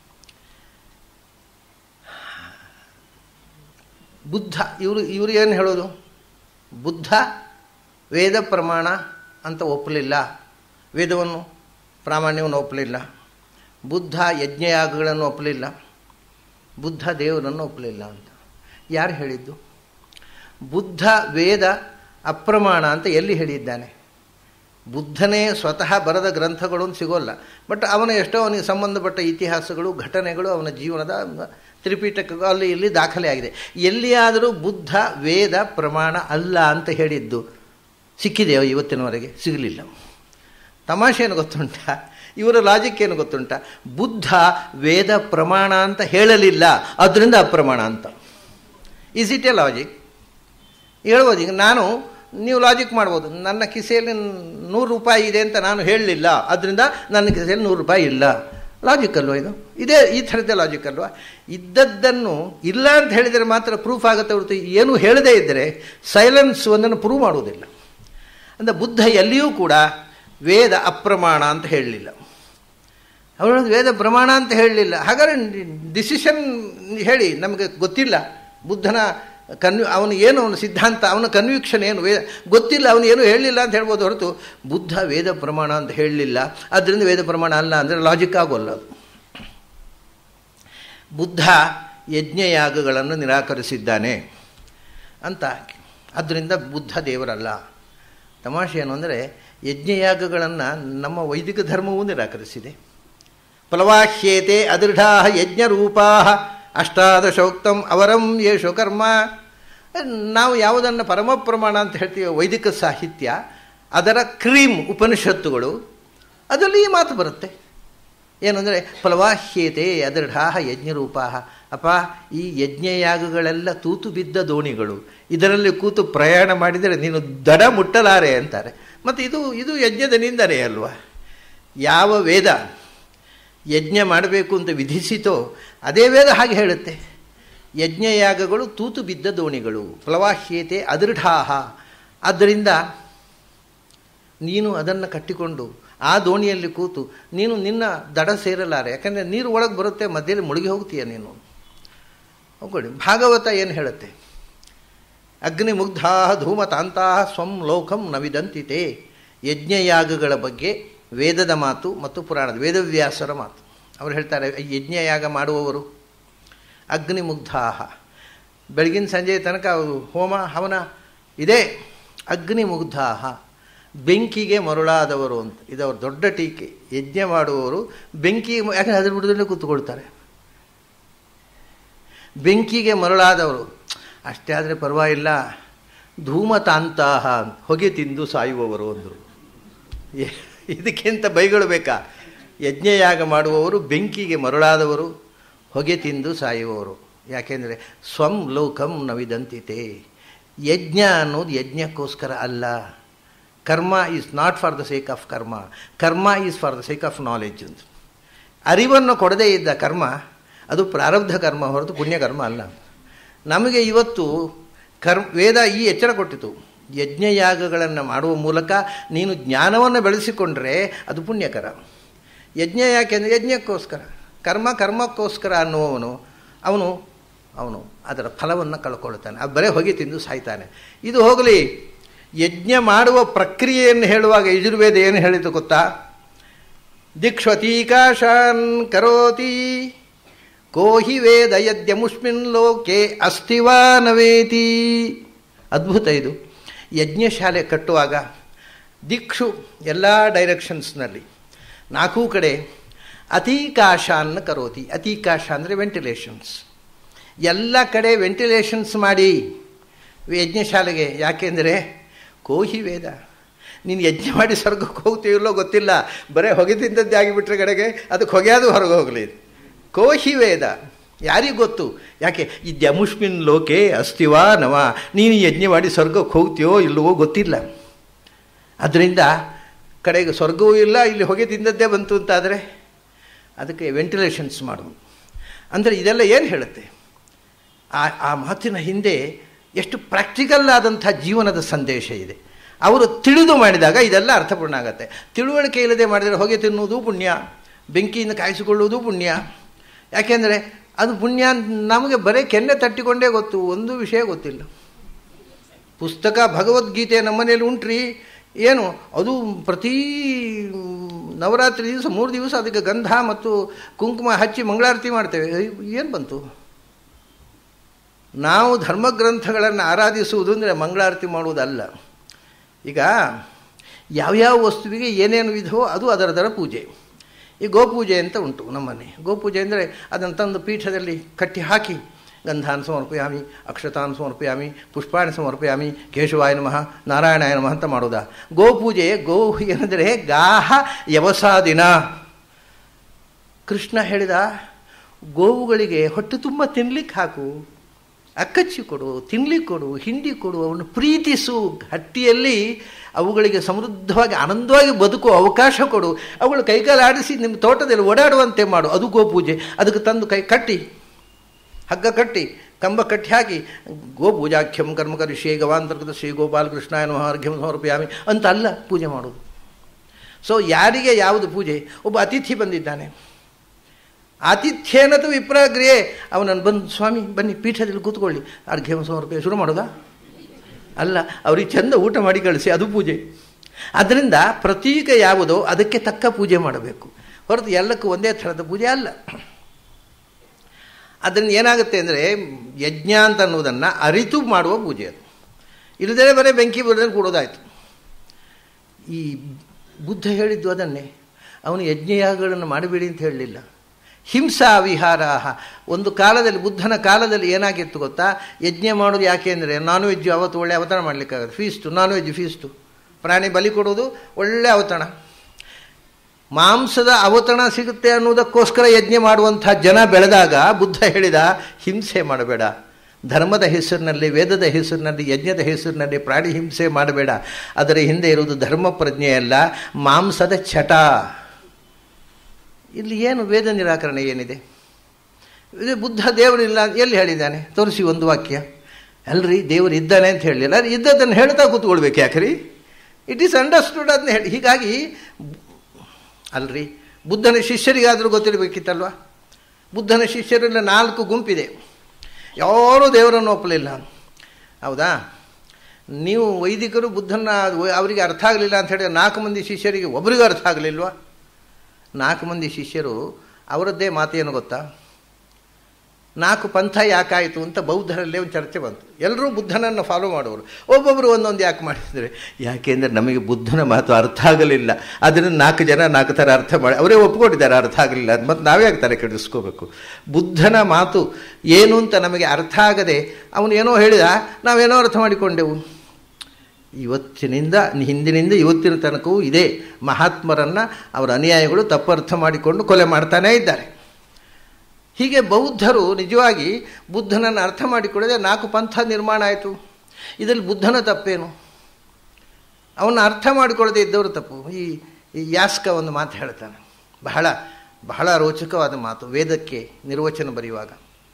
ಬುದ್ಧ ಇವರು ಇವರು ಏನು ಹೇಳೋದು ಬುದ್ಧ ವೇದ ಪ್ರಮಾಣ ಅಂತ ಒಪ್ಪಲಿಲ್ಲ ವೇದವನ್ನು ಪ್ರಾಮಾಣ್ಯವನ್ನು ಒಪ್ಪಲಿಲ್ಲ ಬುದ್ಧ ಯಜ್ಞಯಾಗಗಳನ್ನು ಒಪ್ಪಲಿಲ್ಲ ಬುದ್ಧ ದೇವರನ್ನು ಒಪ್ಪಲಿಲ್ಲ ಅಂತ ಯಾರು ಹೇಳಿದ್ದು ಬುದ್ಧ ವೇದ ಅಪ್ರಮಾಣ ಅಂತ ಎಲ್ಲಿ ಹೇಳಿದ್ದಾನೆ ಬುದ್ಧನೇ ಸ್ವತಃ ಬರೆದ ಗ್ರಂಥಗಳು ಸಿಗೋಲ್ಲ ಬಟ್ ಅವನ ಎಷ್ಟೋ ಅವನಿಗೆ ಸಂಬಂಧಪಟ್ಟ ಇತಿಹಾಸಗಳು ಘಟನೆಗಳು ಅವನ ಜೀವನದ ತ್ರಿಪೀಠಕ ಅಲ್ಲಿ ಇಲ್ಲಿ ದಾಖಲೆ ಆಗಿದೆ ಎಲ್ಲಿಯಾದರೂ ಬುದ್ಧ ವೇದ ಪ್ರಮಾಣ ಅಲ್ಲ ಅಂತ ಹೇಳಿದ್ದು ಸಿಕ್ಕಿದೆಯೋ ಇವತ್ತಿನವರೆಗೆ ಸಿಗಲಿಲ್ಲ ತಮಾಷೆ ಏನು ಗೊತ್ತುಂಟ ಇವರ ಲಾಜಿಕ್ ಏನು ಗೊತ್ತುಂಟ ಬುದ್ಧ ವೇದ ಪ್ರಮಾಣ ಅಂತ ಹೇಳಲಿಲ್ಲ ಅದರಿಂದ ಅಪ್ರಮಾಣ ಅಂತ ಈಸ್ ಇಟ್ ಎ ಲಾಜಿಕ್ ಹೇಳ್ಬೋದು ಈಗ ನಾನು ನೀವು ಲಾಜಿಕ್ ಮಾಡ್ಬೋದು ನನ್ನ ಕಿಸೆಯಲ್ಲಿ ನೂರು ರೂಪಾಯಿ ಇದೆ ಅಂತ ನಾನು ಹೇಳಲಿಲ್ಲ ಅದರಿಂದ ನನ್ನ ಕಿಸೆಯಲ್ಲಿ ನೂರು ರೂಪಾಯಿ ಇಲ್ಲ ಲಾಜಿಕ್ ಅಲ್ವಾ ಇದು ಇದೇ ಈ ಥರದ್ದೇ ಲಾಜಿಕ್ ಅಲ್ವಾ ಇದ್ದದ್ದನ್ನು ಇಲ್ಲ ಅಂತ ಹೇಳಿದರೆ ಮಾತ್ರ ಪ್ರೂಫ್ ಆಗುತ್ತೆ ಹೊರತು ಏನು ಹೇಳದೇ ಇದ್ದರೆ ಸೈಲೆನ್ಸ್ ಒಂದನ್ನು ಪ್ರೂವ್ ಮಾಡುವುದಿಲ್ಲ ಅಂದರೆ ಬುದ್ಧ ಎಲ್ಲಿಯೂ ಕೂಡ ವೇದ ಅಪ್ರಮಾಣ ಅಂತ ಹೇಳಲಿಲ್ಲ ಅವಳು ವೇದ ಪ್ರಮಾಣ ಅಂತ ಹೇಳಲಿಲ್ಲ ಹಾಗಾದ್ರೆ ಡಿಸಿಷನ್ ಹೇಳಿ ನಮಗೆ ಗೊತ್ತಿಲ್ಲ ಬುದ್ಧನ ಕನ್ವಿ ಅವನು ಏನು ಅವನ ಸಿದ್ಧಾಂತ ಅವನ ಕನ್ವಿಕ್ಷನ್ ಏನು ವೇದ ಗೊತ್ತಿಲ್ಲ ಅವನು ಏನು ಹೇಳಲಿಲ್ಲ ಅಂತ ಹೇಳ್ಬೋದು ಹೊರತು ಬುದ್ಧ ವೇದ ಪ್ರಮಾಣ ಅಂತ ಹೇಳಲಿಲ್ಲ ಅದರಿಂದ ವೇದ ಪ್ರಮಾಣ ಅಲ್ಲ ಅಂದರೆ ಲಾಜಿಕ್ ಆಗೋಲ್ಲ ಅದು ಬುದ್ಧ ಯಜ್ಞಯಾಗಗಳನ್ನು ನಿರಾಕರಿಸಿದ್ದಾನೆ ಅಂತ ಅದರಿಂದ ಬುದ್ಧ ದೇವರಲ್ಲ ತಮಾಷೆ ಏನು ಅಂದರೆ ಯಜ್ಞಯಾಗಗಳನ್ನು ನಮ್ಮ ವೈದಿಕ ಧರ್ಮವೂ ನಿರಾಕರಿಸಿದೆ ಫಲವಾಹ್ಯೇತೆ ಅದೃಢಾ ಯಜ್ಞರೂಪಾ ಅಷ್ಟಾದಶೋಕ್ತಂ ಅವರಂ ಯೇಷು ಕರ್ಮ ನಾವು ಯಾವುದನ್ನು ಪರಮ ಪ್ರಮಾಣ ಅಂತ ಹೇಳ್ತೀವಿ ವೈದಿಕ ಸಾಹಿತ್ಯ ಅದರ ಕ್ರೀಮ್ ಉಪನಿಷತ್ತುಗಳು ಅದರಲ್ಲಿ ಈ ಮಾತು ಬರುತ್ತೆ ಏನಂದರೆ ಫಲವಾಹ್ಯೇತೆ ಅದೃಢಾ ಯಜ್ಞರೂಪಾ ಅಪ್ಪ ಈ ಯಜ್ಞಯಾಗಗಳೆಲ್ಲ ತೂತು ಬಿದ್ದ ದೋಣಿಗಳು ಇದರಲ್ಲಿ ಕೂತು ಪ್ರಯಾಣ ಮಾಡಿದರೆ ನೀನು ದಡ ಮುಟ್ಟಲಾರೆ ಅಂತಾರೆ ಮತ್ತು ಇದು ಇದು ಯಜ್ಞದ ನಿಂದನೆ ಅಲ್ವಾ ಯಾವ ವೇದ ಯಜ್ಞ ಮಾಡಬೇಕು ಅಂತ ವಿಧಿಸಿತೋ ಅದೇ ವೇದ ಹಾಗೆ ಹೇಳುತ್ತೆ ಯಜ್ಞಯಾಗಗಳು ತೂತು ಬಿದ್ದ ದೋಣಿಗಳು ಪ್ಲವಾಹ್ಯತೆ ಅದೃಢಾಹ ಆದ್ದರಿಂದ ನೀನು ಅದನ್ನು ಕಟ್ಟಿಕೊಂಡು ಆ ದೋಣಿಯಲ್ಲಿ ಕೂತು ನೀನು ನಿನ್ನ ದಡ ಸೇರಲಾರೆ ಯಾಕಂದರೆ ನೀರು ಒಳಗೆ ಬರುತ್ತೆ ಮಧ್ಯದಲ್ಲಿ ಮುಳುಗಿ ಹೋಗ್ತೀಯ ನೀನು ಹೋಗ್ಕೊಡಿ ಭಾಗವತ ಏನು ಹೇಳುತ್ತೆ ಅಗ್ನಿಮುಗ್ಧಾ ಧೂಮತಾಂತಾ ಸ್ವಂ ಲೋಕಂ ನವಿದಂತಿತೆ ಯಜ್ಞಯಾಗಗಳ ಬಗ್ಗೆ ವೇದದ ಮಾತು ಮತ್ತು ಪುರಾಣದ ವೇದವ್ಯಾಸರ ಮಾತು ಅವರು ಹೇಳ್ತಾರೆ ಯಜ್ಞಯಾಗ ಮಾಡುವವರು ಅಗ್ನಿಮುಗ್ಧಾಹ ಬೆಳಗಿನ ಸಂಜೆ ತನಕ ಅವರು ಹೋಮ ಹವನ ಇದೆ ಅಗ್ನಿಮುಗ್ಧಾಹ ಬೆಂಕಿಗೆ ಮರುಳಾದವರು ಅಂತ ಇದು ಅವ್ರ ದೊಡ್ಡ ಟೀಕೆ ಯಜ್ಞ ಮಾಡುವವರು ಬೆಂಕಿ ಯಾಕಂದರೆ ಅದ್ರ ಬಿಡದಲ್ಲೇ ಕೂತ್ಕೊಳ್ತಾರೆ ಬೆಂಕಿಗೆ ಮರುಳಾದವರು ಅಷ್ಟೇ ಆದರೆ ಪರವಾಗಿಲ್ಲ ಧೂಮತಾಂತಹ ಹೊಗೆ ತಿಂದು ಸಾಯುವವರು ಅಂದರು ಇದಕ್ಕಿಂತ ಬೈಗಳು ಬೇಕಾ ಯಜ್ಞಯಾಗ ಮಾಡುವವರು ಬೆಂಕಿಗೆ ಮರುಳಾದವರು ಹೊಗೆ ತಿಂದು ಸಾಯುವವರು ಯಾಕೆಂದರೆ ಸ್ವಂ ಲೋಕಂ ನವಿದಂತಿತೆ ಯಜ್ಞ ಅನ್ನೋದು ಯಜ್ಞಕ್ಕೋಸ್ಕರ ಅಲ್ಲ karma is not for the sake of karma karma is for the sake of knowledge ಅಂತ ಅರಿವನ್ನು ಕೊಡದೇ ಇದ್ದ ಕರ್ಮ ಅದು ಪ್ರಾರಬ್ಧ ಕರ್ಮ ಹೊರತು ಪುಣ್ಯಕರ್ಮ ಅಲ್ಲ ನಮಗೆ ಇವತ್ತು ಕರ್ಮ ವೇದ ಈ ಎಚ್ಚರ ಕೊಟ್ಟಿತು ಯಜ್ಞಯಾಗಗಳನ್ನು ಮಾಡುವ ಮೂಲಕ ನೀನು ಜ್ಞಾನವನ್ನು ಬೆಳೆಸಿಕೊಂಡ್ರೆ ಅದು ಪುಣ್ಯಕರ ಯಜ್ಞ ಯಾಕೆಂದರೆ ಯಜ್ಞಕ್ಕೋಸ್ಕರ ಕರ್ಮ ಕರ್ಮಕ್ಕೋಸ್ಕರ ಅನ್ನುವವನು ಅವನು ಅವನು ಅದರ ಫಲವನ್ನು ಕಳ್ಕೊಳ್ತಾನೆ ಅದು ಬರೇ ಹೊಗೆ ತಿಂದು ಸಾಯ್ತಾನೆ ಇದು ಹೋಗಲಿ ಯಜ್ಞ ಮಾಡುವ ಪ್ರಕ್ರಿಯೆಯನ್ನು ಹೇಳುವಾಗ ಯಜುರ್ವೇದ ಏನು ಹೇಳಿತು ಗೊತ್ತಾ ದಿಕ್ಷತೀಕಾಶಾನ್ ಕರೋತಿ ಕೋಹಿ ವೇದ ಯದ್ಯಮುಷ್ಮಿನ್ ಲೋಕೆ ಅಸ್ತಿವಾ ನವೇತಿ ಅದ್ಭುತ ಇದು ಯಜ್ಞಶಾಲೆ ಕಟ್ಟುವಾಗ ದಿಕ್ಷು ಎಲ್ಲ ಡೈರೆಕ್ಷನ್ಸ್ನಲ್ಲಿ ನಾಲ್ಕೂ ಕಡೆ ಅತೀಕಾಶಾನ್ನ ಕರೋತಿ ಅತೀಕಾಶ ಅಂದರೆ ವೆಂಟಿಲೇಷನ್ಸ್ ಎಲ್ಲ ಕಡೆ ವೆಂಟಿಲೇಷನ್ಸ್ ಮಾಡಿ ಯಜ್ಞಶಾಲೆಗೆ ಯಾಕೆಂದರೆ ಕೋಹಿ ವೇದ ನೀನು ಯಜ್ಞ ಮಾಡಿ ಸ್ವರ್ಗಕ್ಕೆ ಹೋಗ್ತೀವಿಲ್ಲೋ ಗೊತ್ತಿಲ್ಲ ಬರೇ ಹೊಗೆ ತಿಂದದ್ದೇ ಆಗಿಬಿಟ್ರೆ ಕಡೆಗೆ ಅದಕ್ಕೆ ಹೊಗೆಯಾದು ಹೊರಗೆ ಹೋಗಲಿ ಕೋಹಿ ವೇದ ಯಾರಿಗೆ ಗೊತ್ತು ಯಾಕೆ ಇದ್ಯಮುಷ್ಮಿನ್ ಲೋಕೆ ಅಸ್ತಿವಾ ನವ ನೀನು ಯಜ್ಞ ಮಾಡಿ ಸ್ವರ್ಗಕ್ಕೆ ಹೋಗ್ತೀಯೋ ಇಲ್ಲವೋ ಗೊತ್ತಿಲ್ಲ ಅದರಿಂದ ಕಡೆಗೆ ಸ್ವರ್ಗವೂ ಇಲ್ಲ ಇಲ್ಲಿ ಹೊಗೆ ತಿಂದದ್ದೇ ಬಂತು ಅಂತಾದರೆ ಅದಕ್ಕೆ ವೆಂಟಿಲೇಷನ್ಸ್ ಮಾಡು ಅಂದರೆ ಇದೆಲ್ಲ ಏನು ಹೇಳುತ್ತೆ ಆ ಆ ಮಾತಿನ ಹಿಂದೆ ಎಷ್ಟು ಪ್ರಾಕ್ಟಿಕಲ್ ಆದಂಥ ಜೀವನದ ಸಂದೇಶ ಇದೆ ಅವರು ತಿಳಿದು ಮಾಡಿದಾಗ ಇದೆಲ್ಲ ಅರ್ಥಪೂರ್ಣ ಆಗುತ್ತೆ ತಿಳುವಳಿಕೆ ಇಲ್ಲದೆ ಮಾಡಿದರೆ ಹೊಗೆ ತಿನ್ನುವುದು ಪುಣ್ಯ ಬೆಂಕಿಯಿಂದ ಕಾಯಿಸಿಕೊಳ್ಳುವುದು ಪುಣ್ಯ ಯಾಕೆಂದರೆ ಅದು ಪುಣ್ಯ ನಮಗೆ ಬರೀ ಕೆನ್ನೆ ತಟ್ಟಿಕೊಂಡೇ ಗೊತ್ತು ಒಂದು ವಿಷಯ ಗೊತ್ತಿಲ್ಲ ಪುಸ್ತಕ ಭಗವದ್ಗೀತೆ ನಮ್ಮನೇಲಿ ಉಂಟ್ರಿ ಏನು ಅದು ಪ್ರತಿ ನವರಾತ್ರಿ ದಿವಸ ಮೂರು ದಿವಸ ಅದಕ್ಕೆ ಗಂಧ ಮತ್ತು ಕುಂಕುಮ ಹಚ್ಚಿ ಮಂಗಳಾರತಿ ಮಾಡ್ತೇವೆ ಏನು ಬಂತು ನಾವು ಧರ್ಮಗ್ರಂಥಗಳನ್ನು ಆರಾಧಿಸುವುದು ಅಂದರೆ ಮಂಗಳಾರತಿ ಮಾಡುವುದಲ್ಲ ಈಗ ಯಾವ್ಯಾವ ವಸ್ತುವಿಗೆ ಏನೇನು ವಿಧವೋ ಅದು ಅದರದರ ಪೂಜೆ ಈ ಗೋಪೂಜೆ ಅಂತ ಉಂಟು ನಮ್ಮನೆ ಗೋಪೂಜೆ ಅಂದರೆ ಅದನ್ನು ತಂದು ಪೀಠದಲ್ಲಿ ಕಟ್ಟಿ ಹಾಕಿ ಗಂಧಾನ್ ಸಮರ್ಪಯಾಮಿ ಅಕ್ಷತಾನ್ ಸಮರ್ಪಯಾಮಿ ಪುಷ್ಪಾಣಿ ಸಮರ್ಪಯಾಮಿ ಕೇಶವಾಯ ನಮಃ ನಾರಾಯಣಾಯ ನಮಃ ಅಂತ ಮಾಡೋದಾ ಗೋಪೂಜೆ ಗೋ ಏನಂದರೆ ಗಾಹ ಯವಸಾದಿನ ಕೃಷ್ಣ ಹೇಳಿದ ಗೋವುಗಳಿಗೆ ಹೊಟ್ಟೆ ತುಂಬ ತಿನ್ಲಿಕ್ಕೆ ಹಾಕು ಅಕ್ಕಚ್ಚಿ ಕೊಡು ತಿನ್ಲಿಕ್ಕೆ ಕೊಡು ಹಿಂಡಿ ಕೊಡು ಅವನು ಪ್ರೀತಿಸು ಹಟ್ಟಿಯಲ್ಲಿ ಅವುಗಳಿಗೆ ಸಮೃದ್ಧವಾಗಿ ಆನಂದವಾಗಿ ಬದುಕುವ ಅವಕಾಶ ಕೊಡು ಅವುಗಳು ಕೈಕಾಲು ಆಡಿಸಿ ನಿಮ್ಮ ತೋಟದಲ್ಲಿ ಓಡಾಡುವಂತೆ ಮಾಡು ಅದು ಗೋಪೂಜೆ ಅದಕ್ಕೆ ತಂದು ಕೈ ಕಟ್ಟಿ ಹಗ್ಗ ಕಟ್ಟಿ ಕಂಬ ಕಟ್ಟಿ ಹಾಕಿ ಗೋಪೂಜಾಖ್ಯಂ ಕರ್ಮ ಕರಿಷೇ ಗವಾಂತರ್ಗತ ಶ್ರೀ ಗೋಪಾಲಕೃಷ್ಣಾಯ ನಮಃ ಅರ್ಘ್ಯಂ ಸಮರ್ಪಯಾಮಿ ಅಂತ ಅಲ್ಲ ಪೂಜೆ ಮಾಡೋದು ಸೊ ಯಾರಿಗೆ ಯಾವುದು ಪೂಜೆ ಒಬ್ಬ ಅತಿಥಿ ಬಂದಿದ್ದಾನೆ ಆತಿಥ್ಯೇನತು ವಿಪ್ರಾಗ್ರಿಯೇ ಅವನನ್ನು ಬಂದು ಸ್ವಾಮಿ ಬನ್ನಿ ಪೀಠದಲ್ಲಿ ಕೂತ್ಕೊಳ್ಳಿ ಅರ್ಘ್ಯಂ ಸಮರ್ಪಯ ಶುರು ಮಾಡೋದಾ ಅಲ್ಲ ಅವ್ರಿಗೆ ಚಂದ ಊಟ ಮಾಡಿ ಕಳಿಸಿ ಅದು ಪೂಜೆ ಅದರಿಂದ ಪ್ರತೀಕ ಯಾವುದೋ ಅದಕ್ಕೆ ತಕ್ಕ ಪೂಜೆ ಮಾಡಬೇಕು ಹೊರತು ಎಲ್ಲಕ್ಕೂ ಒಂದೇ ಥರದ ಪೂಜೆ ಅಲ್ಲ ಅದರಿಂದ ಏನಾಗುತ್ತೆ ಅಂದರೆ ಯಜ್ಞ ಅಂತ ಅನ್ನೋದನ್ನು ಅರಿತು ಮಾಡುವ ಪೂಜೆ ಅದು ಇಲ್ಲದೇ ಬರೀ ಬೆಂಕಿ ಬರೋದಲ್ಲಿ ಕೂಡೋದಾಯಿತು ಈ ಬುದ್ಧ ಹೇಳಿದ್ದು ಅದನ್ನೇ ಅವನು ಯಜ್ಞಯಾಗಗಳನ್ನು ಮಾಡಬೇಡಿ ಅಂತ ಹೇಳಲಿಲ್ಲ ಹಿಂಸಾ ವಿಹಾರಾಹ ಒಂದು ಕಾಲದಲ್ಲಿ ಬುದ್ಧನ ಕಾಲದಲ್ಲಿ ಏನಾಗಿತ್ತು ಗೊತ್ತಾ ಯಜ್ಞ ಮಾಡೋದು ಯಾಕೆ ಅಂದರೆ ನಾನ್ ವೆಜ್ ಅವತ್ತು ಒಳ್ಳೆ ಅವತಾರ ಮಾಡಲಿಕ್ಕಾಗತ್ತೆ ಫೀಸ್ಟು ನಾನ್ ವೆಜ್ ಫೀಸ್ಟು ಪ್ರಾಣಿ ಬಲಿ ಕೊಡೋದು ಒಳ್ಳೆ ಅವತರಣ ಮಾಂಸದ ಅವತರಣ ಸಿಗುತ್ತೆ ಅನ್ನೋದಕ್ಕೋಸ್ಕರ ಯಜ್ಞ ಮಾಡುವಂಥ ಜನ ಬೆಳೆದಾಗ ಬುದ್ಧ ಹೇಳಿದ ಹಿಂಸೆ ಮಾಡಬೇಡ ಧರ್ಮದ ಹೆಸರಿನಲ್ಲಿ ವೇದದ ಹೆಸರಿನಲ್ಲಿ ಯಜ್ಞದ ಹೆಸರಿನಲ್ಲಿ ಪ್ರಾಣಿ ಹಿಂಸೆ ಮಾಡಬೇಡ ಅದರ ಹಿಂದೆ ಇರುವುದು ಧರ್ಮ ಪ್ರಜ್ಞೆಯಲ್ಲ ಮಾಂಸದ ಚಟ ಇಲ್ಲಿ ಏನು ವೇದ ನಿರಾಕರಣೆ ಏನಿದೆ ಇದು ಬುದ್ಧ ದೇವರಿಲ್ಲ ಎಲ್ಲಿ ಹೇಳಿದ್ದಾನೆ ತೋರಿಸಿ ಒಂದು ವಾಕ್ಯ ಅಲ್ರಿ ದೇವರು ಇದ್ದಾನೆ ಅಂತ ಹೇಳಲಿಲ್ಲ ಇದ್ದದನ್ನು ಹೇಳ್ತಾ ಕೂತ್ಕೊಳ್ಬೇಕು ಯಾಕ್ರಿ ಇಟ್ ಈಸ್ ಅಂಡರ್ಸ್ಟುಡ್ ಅದನ್ನ ಹೇಳಿ ಹೀಗಾಗಿ ಅಲ್ರಿ ಬುದ್ಧನ ಶಿಷ್ಯರಿಗಾದರೂ ಗೊತ್ತಿರಬೇಕಿತ್ತಲ್ವ ಬುದ್ಧನ ಶಿಷ್ಯರೆಲ್ಲ ನಾಲ್ಕು ಗುಂಪಿದೆ ಯಾರೂ ದೇವರನ್ನು ಒಪ್ಪಲಿಲ್ಲ ಹೌದಾ ನೀವು ವೈದಿಕರು ಬುದ್ಧನ ಅವರಿಗೆ ಅರ್ಥ ಆಗಲಿಲ್ಲ ಅಂತ ಹೇಳಿ ನಾಲ್ಕು ಮಂದಿ ಶಿಷ್ಯರಿಗೆ ಒಬ್ಬರಿಗೂ ಅರ್ಥ ಆಗಲಿಲ್ವಾ ನಾಲ್ಕು ಮಂದಿ ಶಿಷ್ಯರು ಅವರದ್ದೇ ಮಾತೇನು ಗೊತ್ತಾ ನಾಲ್ಕು ಪಂಥ ಯಾಕಾಯಿತು ಅಂತ ಬೌದ್ಧರಲ್ಲೇ ಒಂದು ಚರ್ಚೆ ಬಂತು ಎಲ್ಲರೂ ಬುದ್ಧನನ್ನು ಫಾಲೋ ಮಾಡೋರು ಒಬ್ಬೊಬ್ಬರು ಒಂದೊಂದು ಯಾಕೆ ಮಾಡಿದರೆ ಯಾಕೆಂದರೆ ನಮಗೆ ಬುದ್ಧನ ಮಾತು ಅರ್ಥ ಆಗಲಿಲ್ಲ ಅದನ್ನು ನಾಲ್ಕು ಜನ ನಾಲ್ಕು ಥರ ಅರ್ಥ ಮಾಡಿ ಅವರೇ ಒಪ್ಕೊಂಡಿದ್ದಾರೆ ಅರ್ಥ ಆಗಲಿಲ್ಲ ಅದು ಮತ್ತು ನಾವೇ ತಲೆ ಕೆಡಿಸ್ಕೋಬೇಕು ಬುದ್ಧನ ಮಾತು ಏನು ಅಂತ ನಮಗೆ ಅರ್ಥ ಆಗದೆ ಅವನು ಏನೋ ಹೇಳಿದ ನಾವೇನೋ ಅರ್ಥ ಮಾಡಿಕೊಂಡೆವು ಇವತ್ತಿನಿಂದ ಹಿಂದಿನಿಂದ ಇವತ್ತಿನ ತನಕವೂ ಇದೆ ಮಹಾತ್ಮರನ್ನು ಅವರ ಅನುಯಾಯಿಗಳು ತಪ್ಪರ್ಥ ಮಾಡಿಕೊಂಡು ಕೊಲೆ ಮಾಡ್ತಾನೇ ಇದ್ದಾರೆ ಹೀಗೆ ಬೌದ್ಧರು ನಿಜವಾಗಿ ಬುದ್ಧನನ್ನು ಅರ್ಥ ಮಾಡಿಕೊಳ್ಳದೆ ನಾಲ್ಕು ಪಂಥ ನಿರ್ಮಾಣ ಆಯಿತು ಇದರಲ್ಲಿ ಬುದ್ಧನ ತಪ್ಪೇನು ಅವನ್ನ ಅರ್ಥ ಮಾಡಿಕೊಳ್ಳದೆ ಇದ್ದವರು ತಪ್ಪು ಈ ಈ ಯಾಸ್ಕ ಒಂದು ಮಾತು ಹೇಳ್ತಾನೆ ಬಹಳ ಬಹಳ ರೋಚಕವಾದ ಮಾತು ವೇದಕ್ಕೆ ನಿರ್ವಚನ ಬರೆಯುವಾಗ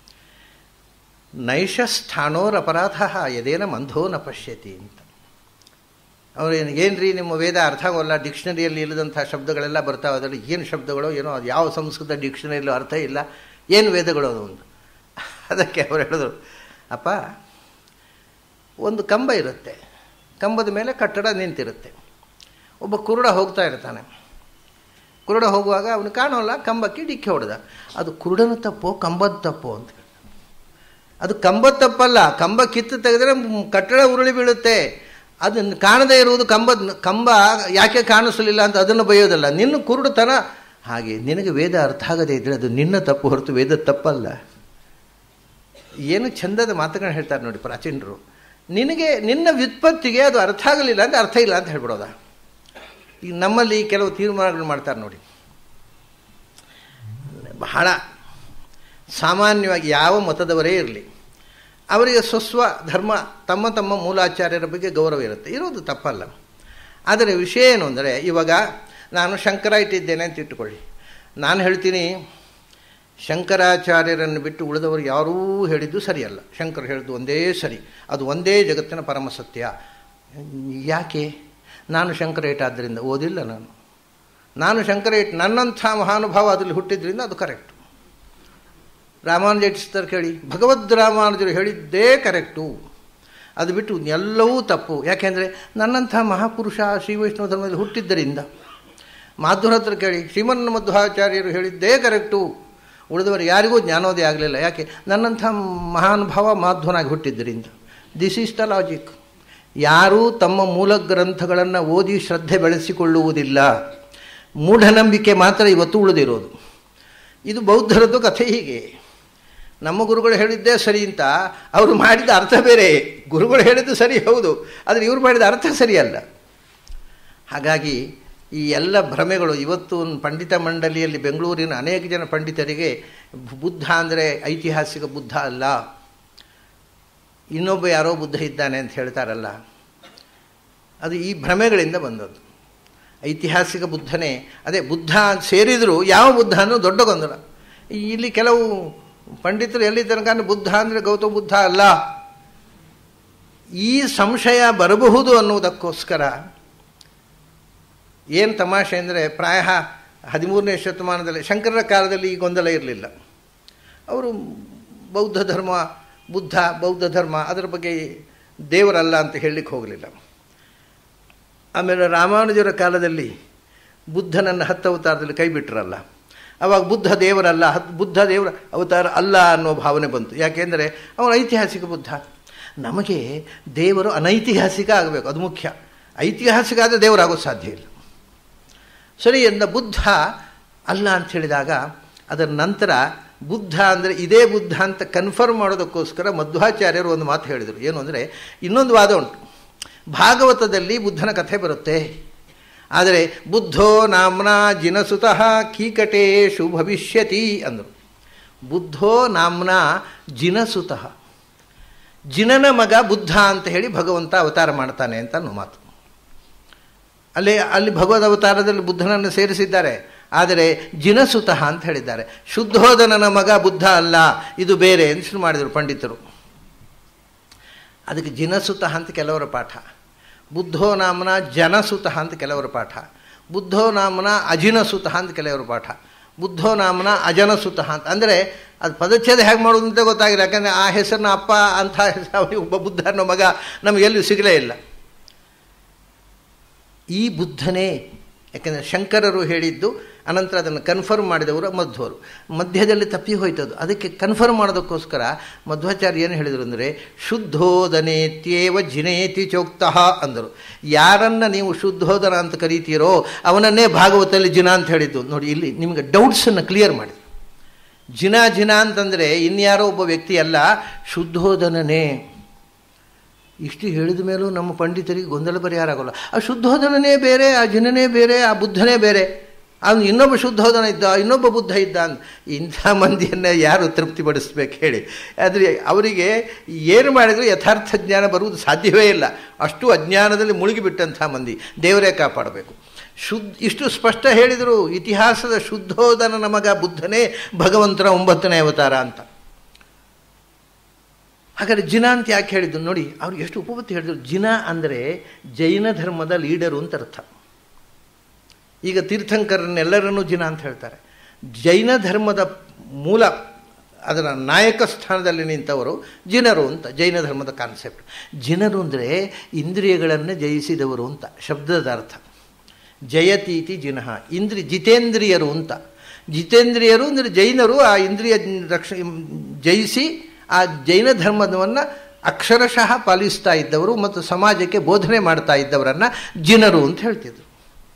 ನೈಷಸ್ಥಾನೋರ್ ಅಪರಾಧ ಯದೇನ ಮಂಧೋ ನ ಪಶ್ಯತಿ ಅಂತ ಅವ್ರೇನು ಏನ್ರಿ ನಿಮ್ಮ ವೇದ ಅರ್ಥ ಆಗೋಲ್ಲ ಡಿಕ್ಷನರಿಯಲ್ಲಿ ಇಲ್ಲದಂಥ ಶಬ್ದಗಳೆಲ್ಲ ಬರ್ತಾವೆ ಅದರಲ್ಲಿ ಏನು ಶಬ್ದಗಳು ಏನೋ ಅದು ಯಾವ ಸಂಸ್ಕೃತ ಡಿಕ್ಷನರಿಯಲ್ಲೂ ಅರ್ಥ ಇಲ್ಲ ಏನು ವೇದಗಳು ಅದು ಒಂದು ಅದಕ್ಕೆ ಅವರು ಹೇಳಿದ್ರು ಅಪ್ಪ ಒಂದು ಕಂಬ ಇರುತ್ತೆ ಕಂಬದ ಮೇಲೆ ಕಟ್ಟಡ ನಿಂತಿರುತ್ತೆ ಒಬ್ಬ ಕುರುಡ ಹೋಗ್ತಾ ಇರ್ತಾನೆ ಕುರುಡ ಹೋಗುವಾಗ ಅವನು ಕಾಣೋಲ್ಲ ಕಂಬಕ್ಕೆ ಡಿಕ್ಕಿ ಹೊಡೆದ ಅದು ಕುರುಡನ ತಪ್ಪೋ ಕಂಬದ ತಪ್ಪೋ ಅಂತ ಅದು ಕಂಬದ ತಪ್ಪಲ್ಲ ಕಂಬ ಕಿತ್ತು ತೆಗೆದ್ರೆ ಕಟ್ಟಡ ಉರುಳಿ ಬೀಳುತ್ತೆ ಅದನ್ನು ಕಾಣದೇ ಇರುವುದು ಕಂಬದ ಕಂಬ ಯಾಕೆ ಕಾಣಿಸಲಿಲ್ಲ ಅಂತ ಅದನ್ನು ಬೈಯೋದಲ್ಲ ನಿನ್ನ ಕುರುಡುತನ ಹಾಗೆ ನಿನಗೆ ವೇದ ಅರ್ಥ ಆಗದೇ ಇದ್ದರೆ ಅದು ನಿನ್ನ ತಪ್ಪು ಹೊರತು ವೇದ ತಪ್ಪಲ್ಲ ಏನು ಚಂದದ ಮಾತುಗಳನ್ನ ಹೇಳ್ತಾರೆ ನೋಡಿ ಪ್ರಾಚೀನರು ನಿನಗೆ ನಿನ್ನ ವ್ಯುತ್ಪತ್ತಿಗೆ ಅದು ಅರ್ಥ ಆಗಲಿಲ್ಲ ಅಂತ ಅರ್ಥ ಇಲ್ಲ ಅಂತ ಹೇಳ್ಬಿಡೋದ ಈಗ ನಮ್ಮಲ್ಲಿ ಕೆಲವು ತೀರ್ಮಾನಗಳು ಮಾಡ್ತಾರೆ ನೋಡಿ ಬಹಳ ಸಾಮಾನ್ಯವಾಗಿ ಯಾವ ಮತದವರೇ ಇರಲಿ ಅವರಿಗೆ ಸ್ವಸ್ವ ಧರ್ಮ ತಮ್ಮ ತಮ್ಮ ಮೂಲಾಚಾರ್ಯರ ಬಗ್ಗೆ ಗೌರವ ಇರುತ್ತೆ ಇರೋದು ತಪ್ಪಲ್ಲ ಆದರೆ ವಿಷಯ ಏನು ಅಂದರೆ ಇವಾಗ ನಾನು ಶಂಕರ ಇಟ್ಟಿದ್ದೇನೆ ಅಂತ ಇಟ್ಟುಕೊಳ್ಳಿ ನಾನು ಹೇಳ್ತೀನಿ ಶಂಕರಾಚಾರ್ಯರನ್ನು ಬಿಟ್ಟು ಉಳಿದವರು ಯಾರೂ ಹೇಳಿದ್ದು ಸರಿಯಲ್ಲ ಶಂಕರ್ ಹೇಳಿದ್ದು ಒಂದೇ ಸರಿ ಅದು ಒಂದೇ ಜಗತ್ತಿನ ಪರಮ ಸತ್ಯ ಯಾಕೆ ನಾನು ಶಂಕರ ಇಟ್ಟಾದ್ದರಿಂದ ಓದಿಲ್ಲ ನಾನು ನಾನು ಶಂಕರ ಇಟ್ಟು ನನ್ನಂಥ ಮಹಾನುಭಾವ ಅದರಲ್ಲಿ ಹುಟ್ಟಿದ್ರಿಂದ ಅದು ಕರೆಕ್ಟು ರಾಮಾನುಜ ಇಟ್ಟಿಸ್ತಾರೆ ಕೇಳಿ ಭಗವದ್ ರಾಮಾನುಜರು ಹೇಳಿದ್ದೇ ಕರೆಕ್ಟು ಅದು ಬಿಟ್ಟು ಎಲ್ಲವೂ ತಪ್ಪು ಯಾಕೆಂದರೆ ನನ್ನಂಥ ಮಹಾಪುರುಷ ಶ್ರೀ ವೈಷ್ಣವ ಧರ್ಮದಲ್ಲಿ ಹುಟ್ಟಿದ್ದರಿಂದ ಮಾಧುರ ಹತ್ರ ಕೇಳಿ ಶ್ರೀಮನ್ ಮಧ್ವಾಚಾರ್ಯರು ಹೇಳಿದ್ದೇ ಕರೆಕ್ಟು ಉಳಿದವರು ಯಾರಿಗೂ ಜ್ಞಾನೋದಯ ಆಗಲಿಲ್ಲ ಯಾಕೆ ನನ್ನಂಥ ಮಹಾನುಭಾವ ಮಾಧ್ವನಾಗಿ ಹುಟ್ಟಿದ್ದರಿಂದ ದಿಸ್ ಈಸ್ ದ ಲಾಜಿಕ್ ಯಾರೂ ತಮ್ಮ ಮೂಲ ಗ್ರಂಥಗಳನ್ನು ಓದಿ ಶ್ರದ್ಧೆ ಬೆಳೆಸಿಕೊಳ್ಳುವುದಿಲ್ಲ ಮೂಢನಂಬಿಕೆ ಮಾತ್ರ ಇವತ್ತು ಉಳಿದಿರೋದು ಇದು ಬೌದ್ಧರದ್ದು ಕಥೆ ಹೀಗೆ ನಮ್ಮ ಗುರುಗಳು ಹೇಳಿದ್ದೇ ಸರಿ ಅಂತ ಅವರು ಮಾಡಿದ ಅರ್ಥ ಬೇರೆ ಗುರುಗಳು ಹೇಳಿದ್ದು ಸರಿ ಹೌದು ಆದರೆ ಇವರು ಮಾಡಿದ ಅರ್ಥ ಸರಿಯಲ್ಲ ಹಾಗಾಗಿ ಈ ಎಲ್ಲ ಭ್ರಮೆಗಳು ಇವತ್ತು ಪಂಡಿತ ಮಂಡಳಿಯಲ್ಲಿ ಬೆಂಗಳೂರಿನ ಅನೇಕ ಜನ ಪಂಡಿತರಿಗೆ ಬುದ್ಧ ಅಂದರೆ ಐತಿಹಾಸಿಕ ಬುದ್ಧ ಅಲ್ಲ ಇನ್ನೊಬ್ಬ ಯಾರೋ ಬುದ್ಧ ಇದ್ದಾನೆ ಅಂತ ಹೇಳ್ತಾರಲ್ಲ ಅದು ಈ ಭ್ರಮೆಗಳಿಂದ ಬಂದದ್ದು ಐತಿಹಾಸಿಕ ಬುದ್ಧನೇ ಅದೇ ಬುದ್ಧ ಸೇರಿದರೂ ಯಾವ ಬುದ್ಧ ಅನ್ನೋ ದೊಡ್ಡ ಗೊಂದಲ ಇಲ್ಲಿ ಕೆಲವು ಪಂಡಿತರು ಎಲ್ಲಿ ತನಕ ಬುದ್ಧ ಅಂದರೆ ಗೌತಮ ಬುದ್ಧ ಅಲ್ಲ ಈ ಸಂಶಯ ಬರಬಹುದು ಅನ್ನುವುದಕ್ಕೋಸ್ಕರ ಏನು ತಮಾಷೆ ಅಂದರೆ ಪ್ರಾಯ ಹದಿಮೂರನೇ ಶತಮಾನದಲ್ಲಿ ಶಂಕರರ ಕಾಲದಲ್ಲಿ ಈ ಗೊಂದಲ ಇರಲಿಲ್ಲ ಅವರು ಬೌದ್ಧ ಧರ್ಮ ಬುದ್ಧ ಬೌದ್ಧ ಧರ್ಮ ಅದರ ಬಗ್ಗೆ ದೇವರಲ್ಲ ಅಂತ ಹೇಳಲಿಕ್ಕೆ ಹೋಗಲಿಲ್ಲ ಆಮೇಲೆ ರಾಮಾನುಜರ ಕಾಲದಲ್ಲಿ ಬುದ್ಧನನ್ನು ಹತ್ತು ಅವತಾರದಲ್ಲಿ ಕೈ ಬಿಟ್ಟರಲ್ಲ ಅವಾಗ ಬುದ್ಧ ದೇವರಲ್ಲ ಹತ್ ಬುದ್ಧ ದೇವರ ಅವತಾರ ಅಲ್ಲ ಅನ್ನೋ ಭಾವನೆ ಬಂತು ಯಾಕೆಂದರೆ ಅವನು ಐತಿಹಾಸಿಕ ಬುದ್ಧ ನಮಗೆ ದೇವರು ಅನೈತಿಹಾಸಿಕ ಆಗಬೇಕು ಅದು ಮುಖ್ಯ ಐತಿಹಾಸಿಕ ಆದರೆ ದೇವರಾಗೋದು ಸಾಧ್ಯ ಇಲ್ಲ ಸರಿ ಎಂದ ಬುದ್ಧ ಅಲ್ಲ ಅಂತ ಹೇಳಿದಾಗ ಅದರ ನಂತರ ಬುದ್ಧ ಅಂದರೆ ಇದೇ ಬುದ್ಧ ಅಂತ ಕನ್ಫರ್ಮ್ ಮಾಡೋದಕ್ಕೋಸ್ಕರ ಮಧ್ವಾಚಾರ್ಯರು ಒಂದು ಮಾತು ಹೇಳಿದರು ಏನು ಅಂದರೆ ಇನ್ನೊಂದು ವಾದ ಉಂಟು ಭಾಗವತದಲ್ಲಿ ಬುದ್ಧನ ಕಥೆ ಬರುತ್ತೆ ಆದರೆ ಬುದ್ಧೋ ನಾಮ್ನ ಜಿನಸುತಃ ಕೀಕಟೇಶು ಭವಿಷ್ಯತಿ ಅಂದರು ಬುದ್ಧೋ ನಾಮ್ನ ಜಿನಸುತಃ ಜಿನನ ಮಗ ಬುದ್ಧ ಅಂತ ಹೇಳಿ ಭಗವಂತ ಅವತಾರ ಮಾಡ್ತಾನೆ ಅಂತ ಅನ್ನೋ ಮಾತು ಅಲ್ಲಿ ಅಲ್ಲಿ ಭಗವದ್ ಅವತಾರದಲ್ಲಿ ಬುದ್ಧನನ್ನು ಸೇರಿಸಿದ್ದಾರೆ ಆದರೆ ಜಿನಸುತಃ ಅಂತ ಹೇಳಿದ್ದಾರೆ ಶುದ್ಧೋಧನನ ಮಗ ಬುದ್ಧ ಅಲ್ಲ ಇದು ಬೇರೆ ಅಂತ ಶುರು ಮಾಡಿದರು ಪಂಡಿತರು ಅದಕ್ಕೆ ಜಿನಸುತಃ ಅಂತ ಕೆಲವರ ಪಾಠ ಬುದ್ಧೋ ನಾಮನ ಜನಸುತಃ ಅಂತ ಕೆಲವರ ಪಾಠ ಬುದ್ಧೋ ನಾಮನ ಅಜಿನಸುತಃ ಅಂತ ಕೆಲವರ ಪಾಠ ಬುದ್ಧೋ ನಾಮನ ಅಜನಸುತಃ ಅಂತ ಅಂದರೆ ಅದು ಪದಚ್ಛೇದ ಹೇಗೆ ಮಾಡೋದು ಅಂತ ಗೊತ್ತಾಗಿಲ್ಲ ಯಾಕಂದರೆ ಆ ಹೆಸರನ್ನ ಅಪ್ಪ ಅಂಥ ಹೆಸರು ಒಬ್ಬ ಬುದ್ಧ ಅನ್ನೋ ಮಗ ನಮಗೆಲ್ಲೂ ಸಿಗಲೇ ಇಲ್ಲ ಈ ಬುದ್ಧನೇ ಯಾಕೆಂದರೆ ಶಂಕರರು ಹೇಳಿದ್ದು ಅನಂತರ ಅದನ್ನು ಕನ್ಫರ್ಮ್ ಮಾಡಿದವರು ಮಧ್ವರು ಮಧ್ಯದಲ್ಲಿ ತಪ್ಪಿ ಹೋಯ್ತದು ಅದಕ್ಕೆ ಕನ್ಫರ್ಮ್ ಮಾಡೋದಕ್ಕೋಸ್ಕರ ಮಧ್ವಾಚಾರ್ಯ ಏನು ಹೇಳಿದರು ಅಂದರೆ ಶುದ್ಧೋದನೇತ್ಯೇವ ಜಿನೇತಿ ಚೋಕ್ತಃ ಅಂದರು ಯಾರನ್ನು ನೀವು ಶುದ್ಧೋದನ ಅಂತ ಕರೀತೀರೋ ಅವನನ್ನೇ ಭಾಗವತದಲ್ಲಿ ಜಿನ ಅಂತ ಹೇಳಿದ್ದು ನೋಡಿ ಇಲ್ಲಿ ನಿಮಗೆ ಡೌಟ್ಸನ್ನು ಕ್ಲಿಯರ್ ಮಾಡಿ ಜಿನ ಜಿನ ಅಂತಂದರೆ ಇನ್ಯಾರೋ ಒಬ್ಬ ವ್ಯಕ್ತಿ ಅಲ್ಲ ಶುದ್ಧೋದನನೇ ಇಷ್ಟು ಹೇಳಿದ ಮೇಲೂ ನಮ್ಮ ಪಂಡಿತರಿಗೆ ಗೊಂದಲ ಪರಿಹಾರ ಆಗೋಲ್ಲ ಆ ಶುದ್ಧೋಧನನೇ ಬೇರೆ ಆ ಜಿನನೇ ಬೇರೆ ಆ ಬುದ್ಧನೇ ಬೇರೆ ಅವನು ಇನ್ನೊಬ್ಬ ಶುದ್ಧೋಧನ ಇದ್ದ ಇನ್ನೊಬ್ಬ ಬುದ್ಧ ಇದ್ದ ಅಂತ ಇಂಥ ಮಂದಿಯನ್ನು ಯಾರು ತೃಪ್ತಿಪಡಿಸ್ಬೇಕು ಹೇಳಿ ಆದರೆ ಅವರಿಗೆ ಏನು ಮಾಡಿದರೂ ಯಥಾರ್ಥ ಜ್ಞಾನ ಬರುವುದು ಸಾಧ್ಯವೇ ಇಲ್ಲ ಅಷ್ಟು ಅಜ್ಞಾನದಲ್ಲಿ ಮುಳುಗಿಬಿಟ್ಟಂಥ ಮಂದಿ ದೇವರೇ ಕಾಪಾಡಬೇಕು ಶುದ್ಧ ಇಷ್ಟು ಸ್ಪಷ್ಟ ಹೇಳಿದರು ಇತಿಹಾಸದ ಶುದ್ಧೋಧನ ಮಗ ಬುದ್ಧನೇ ಭಗವಂತನ ಒಂಬತ್ತನೇ ಅವತಾರ ಅಂತ ಹಾಗಾದರೆ ಜಿನ ಅಂತ ಯಾಕೆ ಹೇಳಿದ್ದು ನೋಡಿ ಅವ್ರಿಗೆ ಎಷ್ಟು ಉಪಪತ್ತಿ ಹೇಳಿದ್ರು ಜಿನ ಅಂದರೆ ಜೈನ ಧರ್ಮದ ಲೀಡರು ಅಂತ ಅರ್ಥ ಈಗ ತೀರ್ಥಂಕರನ್ನೆಲ್ಲರನ್ನೂ ಜಿನ ಅಂತ ಹೇಳ್ತಾರೆ ಜೈನ ಧರ್ಮದ ಮೂಲ ಅದರ ನಾಯಕ ಸ್ಥಾನದಲ್ಲಿ ನಿಂತವರು ಜಿನರು ಅಂತ ಜೈನ ಧರ್ಮದ ಕಾನ್ಸೆಪ್ಟ್ ಜಿನರು ಅಂದರೆ ಇಂದ್ರಿಯಗಳನ್ನು ಜಯಿಸಿದವರು ಅಂತ ಶಬ್ದದ ಅರ್ಥ ಜಯತೀತಿ ಜಿನಃ ಇಂದ್ರಿ ಜಿತೇಂದ್ರಿಯರು ಅಂತ ಜಿತೇಂದ್ರಿಯರು ಅಂದರೆ ಜೈನರು ಆ ಇಂದ್ರಿಯ ರಕ್ಷ ಜಯಿಸಿ ಆ ಜೈನ ಧರ್ಮವನ್ನು ಅಕ್ಷರಶಃ ಪಾಲಿಸ್ತಾ ಇದ್ದವರು ಮತ್ತು ಸಮಾಜಕ್ಕೆ ಬೋಧನೆ ಮಾಡ್ತಾ ಇದ್ದವರನ್ನು ಜಿನರು ಅಂತ ಹೇಳ್ತಿದ್ರು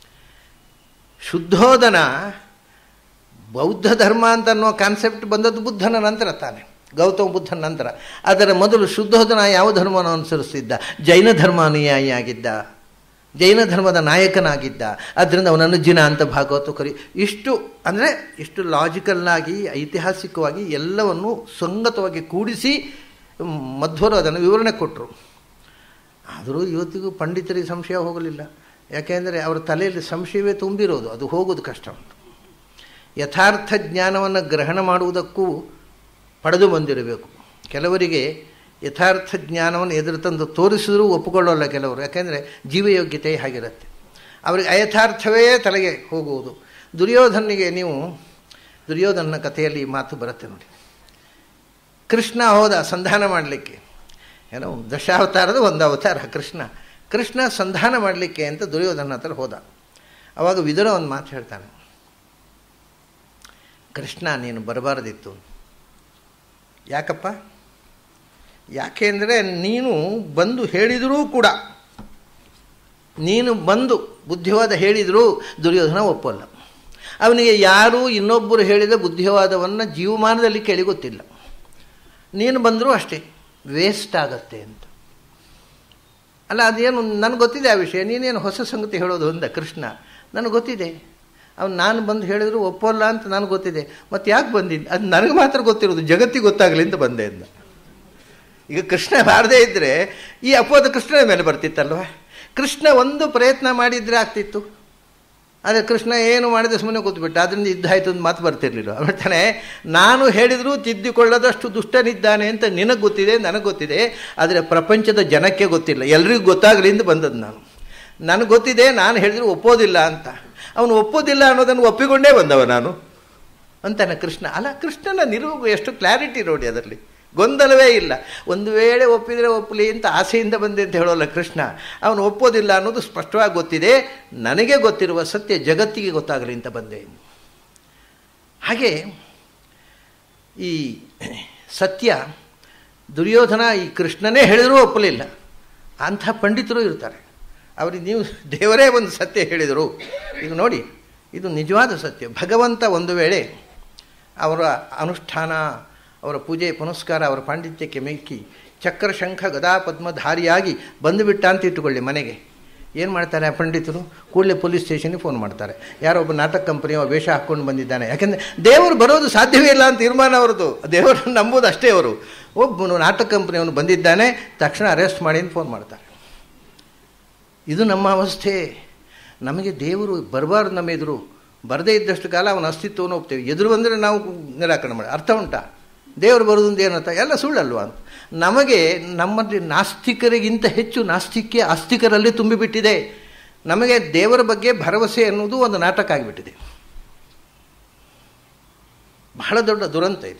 ಶುದ್ಧೋದನ ಬೌದ್ಧ ಧರ್ಮ ಅಂತ ಅನ್ನೋ ಕಾನ್ಸೆಪ್ಟ್ ಬಂದದ್ದು ಬುದ್ಧನ ನಂತರ ತಾನೆ ಗೌತಮ ಬುದ್ಧನ ನಂತರ ಅದರ ಮೊದಲು ಶುದ್ಧೋದನ ಯಾವ ಧರ್ಮವನ್ನು ಅನುಸರಿಸ್ತಿದ್ದ ಜೈನ ಧರ್ಮ ಅನುಯಾಯಿಯಾಗಿದ್ದ ಜೈನ ಧರ್ಮದ ನಾಯಕನಾಗಿದ್ದ ಅದರಿಂದ ಅವನನ್ನು ಜಿನ ಅಂತ ಭಾಗವತ ಕರಿ ಇಷ್ಟು ಅಂದರೆ ಇಷ್ಟು ಲಾಜಿಕಲ್ಲಾಗಿ ಐತಿಹಾಸಿಕವಾಗಿ ಎಲ್ಲವನ್ನು ಸಂಗತವಾಗಿ ಕೂಡಿಸಿ ಮಧ್ವರು ಅದನ್ನು ವಿವರಣೆ ಕೊಟ್ಟರು ಆದರೂ ಇವತ್ತಿಗೂ ಪಂಡಿತರಿಗೆ ಸಂಶಯ ಹೋಗಲಿಲ್ಲ ಯಾಕೆಂದರೆ ಅವರ ತಲೆಯಲ್ಲಿ ಸಂಶಯವೇ ತುಂಬಿರೋದು ಅದು ಹೋಗೋದು ಕಷ್ಟ ಉಂಟು ಯಥಾರ್ಥ ಜ್ಞಾನವನ್ನು ಗ್ರಹಣ ಮಾಡುವುದಕ್ಕೂ ಪಡೆದು ಬಂದಿರಬೇಕು ಕೆಲವರಿಗೆ ಯಥಾರ್ಥ ಜ್ಞಾನವನ್ನು ಎದುರು ತಂದು ತೋರಿಸಿದರೂ ಒಪ್ಪಿಕೊಳ್ಳೋಲ್ಲ ಕೆಲವರು ಯಾಕೆಂದರೆ ಜೀವಯೋಗ್ಯತೆ ಹಾಗಿರುತ್ತೆ ಅವರಿಗೆ ಅಯಥಾರ್ಥವೇ ತಲೆಗೆ ಹೋಗುವುದು ದುರ್ಯೋಧನಿಗೆ ನೀವು ದುರ್ಯೋಧನ ಕಥೆಯಲ್ಲಿ ಮಾತು ಬರುತ್ತೆ ನೋಡಿ ಕೃಷ್ಣ ಹೋದ ಸಂಧಾನ ಮಾಡಲಿಕ್ಕೆ ಏನೋ ದಶಾವತಾರದ ಒಂದು ಅವತಾರ ಕೃಷ್ಣ ಕೃಷ್ಣ ಸಂಧಾನ ಮಾಡಲಿಕ್ಕೆ ಅಂತ ದುರ್ಯೋಧನ ಹತ್ರ ಹೋದ ಅವಾಗ ವಿದುರ ಒಂದು ಮಾತು ಹೇಳ್ತಾನೆ ಕೃಷ್ಣ ನೀನು ಬರಬಾರದಿತ್ತು ಯಾಕಪ್ಪ ಯಾಕೆಂದರೆ ನೀನು ಬಂದು ಹೇಳಿದರೂ ಕೂಡ ನೀನು ಬಂದು ಬುದ್ಧಿವಾದ ಹೇಳಿದರೂ ದುರ್ಯೋಧನ ಒಪ್ಪಲ್ಲ ಅವನಿಗೆ ಯಾರೂ ಇನ್ನೊಬ್ಬರು ಹೇಳಿದ ಬುದ್ಧಿವಾದವನ್ನು ಜೀವಮಾನದಲ್ಲಿ ಕೇಳಿ ಗೊತ್ತಿಲ್ಲ ನೀನು ಬಂದರೂ ಅಷ್ಟೇ ವೇಸ್ಟ್ ಆಗತ್ತೆ ಅಂತ ಅಲ್ಲ ಅದೇನು ನನಗೆ ಗೊತ್ತಿದೆ ಆ ವಿಷಯ ನೀನೇನು ಹೊಸ ಸಂಗತಿ ಹೇಳೋದು ಅಂದ ಕೃಷ್ಣ ನನಗೆ ಗೊತ್ತಿದೆ ಅವ್ನು ನಾನು ಬಂದು ಹೇಳಿದ್ರು ಒಪ್ಪಲ್ಲ ಅಂತ ನನಗೆ ಗೊತ್ತಿದೆ ಮತ್ತು ಯಾಕೆ ಬಂದಿದ್ದು ಅದು ನನಗೆ ಮಾತ್ರ ಗೊತ್ತಿರೋದು ಜಗತ್ತಿಗೆ ಗೊತ್ತಾಗಲಿ ಅಂತ ಬಂದೆ ಅಂದ ಈಗ ಕೃಷ್ಣ ಬಾರದೇ ಇದ್ದರೆ ಈ ಅಪವಾದ ಕೃಷ್ಣನ ಮೇಲೆ ಬರ್ತಿತ್ತಲ್ವ ಕೃಷ್ಣ ಒಂದು ಪ್ರಯತ್ನ ಮಾಡಿದರೆ ಆಗ್ತಿತ್ತು ಆದರೆ ಕೃಷ್ಣ ಏನು ಮಾಡಿದೆ ಸುಮ್ಮನೆ ಕೂತ್ಬಿಟ್ಟು ಅದರಿಂದ ಯುದ್ಧ ಆಯಿತು ಅಂತ ಮಾತು ಬರ್ತಿರ್ಲಿಲ್ಲ ಹೇಳ್ತಾನೆ ನಾನು ಹೇಳಿದರೂ ತಿದ್ದಿಕೊಳ್ಳದಷ್ಟು ದುಷ್ಟನಿದ್ದಾನೆ ಅಂತ ನಿನಗೆ ಗೊತ್ತಿದೆ ನನಗೆ ಗೊತ್ತಿದೆ ಆದರೆ ಪ್ರಪಂಚದ ಜನಕ್ಕೆ ಗೊತ್ತಿಲ್ಲ ಎಲ್ರಿಗೂ ಗೊತ್ತಾಗಲಿ ಅಂತ ಬಂದದ್ದು ನಾನು ನನಗೆ ಗೊತ್ತಿದೆ ನಾನು ಹೇಳಿದ್ರು ಒಪ್ಪೋದಿಲ್ಲ ಅಂತ ಅವನು ಒಪ್ಪೋದಿಲ್ಲ ಅನ್ನೋದನ್ನು ಒಪ್ಪಿಕೊಂಡೇ ಬಂದವ ನಾನು ಅಂತಾನೆ ಕೃಷ್ಣ ಅಲ್ಲ ಕೃಷ್ಣನ ನಿಲುವು ಎಷ್ಟು ಕ್ಲಾರಿಟಿ ನೋಡಿ ಅದರಲ್ಲಿ ಗೊಂದಲವೇ ಇಲ್ಲ ಒಂದು ವೇಳೆ ಒಪ್ಪಿದರೆ ಒಪ್ಪಲಿ ಅಂತ ಆಸೆಯಿಂದ ಬಂದೆ ಅಂತ ಹೇಳೋಲ್ಲ ಕೃಷ್ಣ ಅವನು ಒಪ್ಪೋದಿಲ್ಲ ಅನ್ನೋದು ಸ್ಪಷ್ಟವಾಗಿ ಗೊತ್ತಿದೆ ನನಗೆ ಗೊತ್ತಿರುವ ಸತ್ಯ ಜಗತ್ತಿಗೆ ಗೊತ್ತಾಗಲಿ ಅಂತ ಬಂದೆ ಹಾಗೆ ಈ ಸತ್ಯ ದುರ್ಯೋಧನ ಈ ಕೃಷ್ಣನೇ ಹೇಳಿದರೂ ಒಪ್ಪಲಿಲ್ಲ ಅಂಥ ಪಂಡಿತರು ಇರ್ತಾರೆ ಅವರಿಗೆ ನೀವು ದೇವರೇ ಒಂದು ಸತ್ಯ ಹೇಳಿದರು ಈಗ ನೋಡಿ ಇದು ನಿಜವಾದ ಸತ್ಯ ಭಗವಂತ ಒಂದು ವೇಳೆ ಅವರ ಅನುಷ್ಠಾನ ಅವರ ಪೂಜೆ ಪುನಸ್ಕಾರ ಅವರ ಪಾಂಡಿತ್ಯಕ್ಕೆ ಮೆಕ್ಕಿ ಚಕ್ರ ಶಂಖ ಗದಾ ಪದ್ಮಧಾರಿಯಾಗಿ ಬಂದುಬಿಟ್ಟ ಅಂತ ಇಟ್ಟುಕೊಳ್ಳಿ ಮನೆಗೆ ಏನು ಮಾಡ್ತಾರೆ ಆ ಪಂಡಿತರು ಕೂಡಲೇ ಪೊಲೀಸ್ ಸ್ಟೇಷನ್ಗೆ ಫೋನ್ ಮಾಡ್ತಾರೆ ಯಾರೋ ಒಬ್ಬ ನಾಟಕ ಕಂಪನಿಯ ವೇಷ ಹಾಕ್ಕೊಂಡು ಬಂದಿದ್ದಾನೆ ಯಾಕೆಂದರೆ ದೇವರು ಬರೋದು ಸಾಧ್ಯವೇ ಇಲ್ಲ ಅಂತ ತೀರ್ಮಾನ ಅವರದು ದೇವರನ್ನು ನಂಬೋದು ಅಷ್ಟೇ ಅವರು ಒಬ್ಬನು ನಾಟಕ ಕಂಪನಿಯವನು ಬಂದಿದ್ದಾನೆ ತಕ್ಷಣ ಅರೆಸ್ಟ್ ಮಾಡಿ ಅಂತ ಫೋನ್ ಮಾಡ್ತಾರೆ ಇದು ನಮ್ಮ ಅವಸ್ಥೆ ನಮಗೆ ದೇವರು ಬರಬಾರ್ದು ನಮ್ಮ ಎದುರು ಬರದೇ ಇದ್ದಷ್ಟು ಕಾಲ ಅವನ ಅಸ್ತಿತ್ವವನ್ನು ಒಪ್ತೇವೆ ಎದುರು ಬಂದರೆ ನಾವು ನಿರಾಕರಣೆ ಮಾಡಿ ಅರ್ಥ ಉಂಟಾ ದೇವರು ಬರೋದು ಅಂತ ಏನರ್ಥ ಎಲ್ಲ ಸುಳ್ಳಲ್ವಾ ಅಂತ ನಮಗೆ ನಮ್ಮಲ್ಲಿ ನಾಸ್ತಿಕರಿಗಿಂತ ಹೆಚ್ಚು ನಾಸ್ತಿಕ್ಯ ಆಸ್ತಿಕರಲ್ಲಿ ತುಂಬಿಬಿಟ್ಟಿದೆ ನಮಗೆ ದೇವರ ಬಗ್ಗೆ ಭರವಸೆ ಅನ್ನೋದು ಒಂದು ನಾಟಕ ಆಗಿಬಿಟ್ಟಿದೆ ಬಹಳ ದೊಡ್ಡ ದುರಂತ ಇದು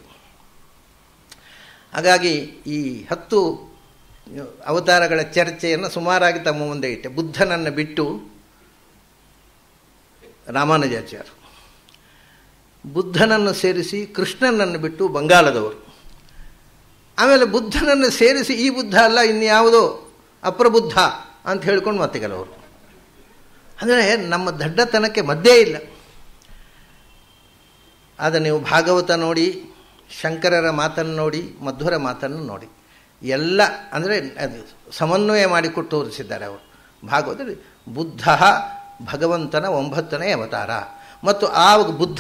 ಹಾಗಾಗಿ ಈ ಹತ್ತು ಅವತಾರಗಳ ಚರ್ಚೆಯನ್ನು ಸುಮಾರಾಗಿ ತಮ್ಮ ಮುಂದೆ ಇಟ್ಟೆ ಬುದ್ಧನನ್ನು ಬಿಟ್ಟು ರಾಮಾನುಜಾಚಾರ್ಯ ಬುದ್ಧನನ್ನು ಸೇರಿಸಿ ಕೃಷ್ಣನನ್ನು ಬಿಟ್ಟು ಬಂಗಾಳದವರು ಆಮೇಲೆ ಬುದ್ಧನನ್ನು ಸೇರಿಸಿ ಈ ಬುದ್ಧ ಅಲ್ಲ ಇನ್ಯಾವುದೋ ಅಪ್ರಬುದ್ಧ ಅಂತ ಹೇಳ್ಕೊಂಡು ಮತ್ತೆ ಕೆಲವರು ಅಂದರೆ ನಮ್ಮ ದಡ್ಡತನಕ್ಕೆ ಮದ್ದೇ ಇಲ್ಲ ಆದರೆ ನೀವು ಭಾಗವತ ನೋಡಿ ಶಂಕರರ ಮಾತನ್ನು ನೋಡಿ ಮಧ್ವರ ಮಾತನ್ನು ನೋಡಿ ಎಲ್ಲ ಅಂದರೆ ಅದು ಸಮನ್ವಯ ಮಾಡಿಕೊಟ್ಟು ತೋರಿಸಿದ್ದಾರೆ ಅವರು ಭಾಗವತದಲ್ಲಿ ಬುದ್ಧ ಭಗವಂತನ ಒಂಬತ್ತನೇ ಅವತಾರ ಮತ್ತು ಆ ಬುದ್ಧ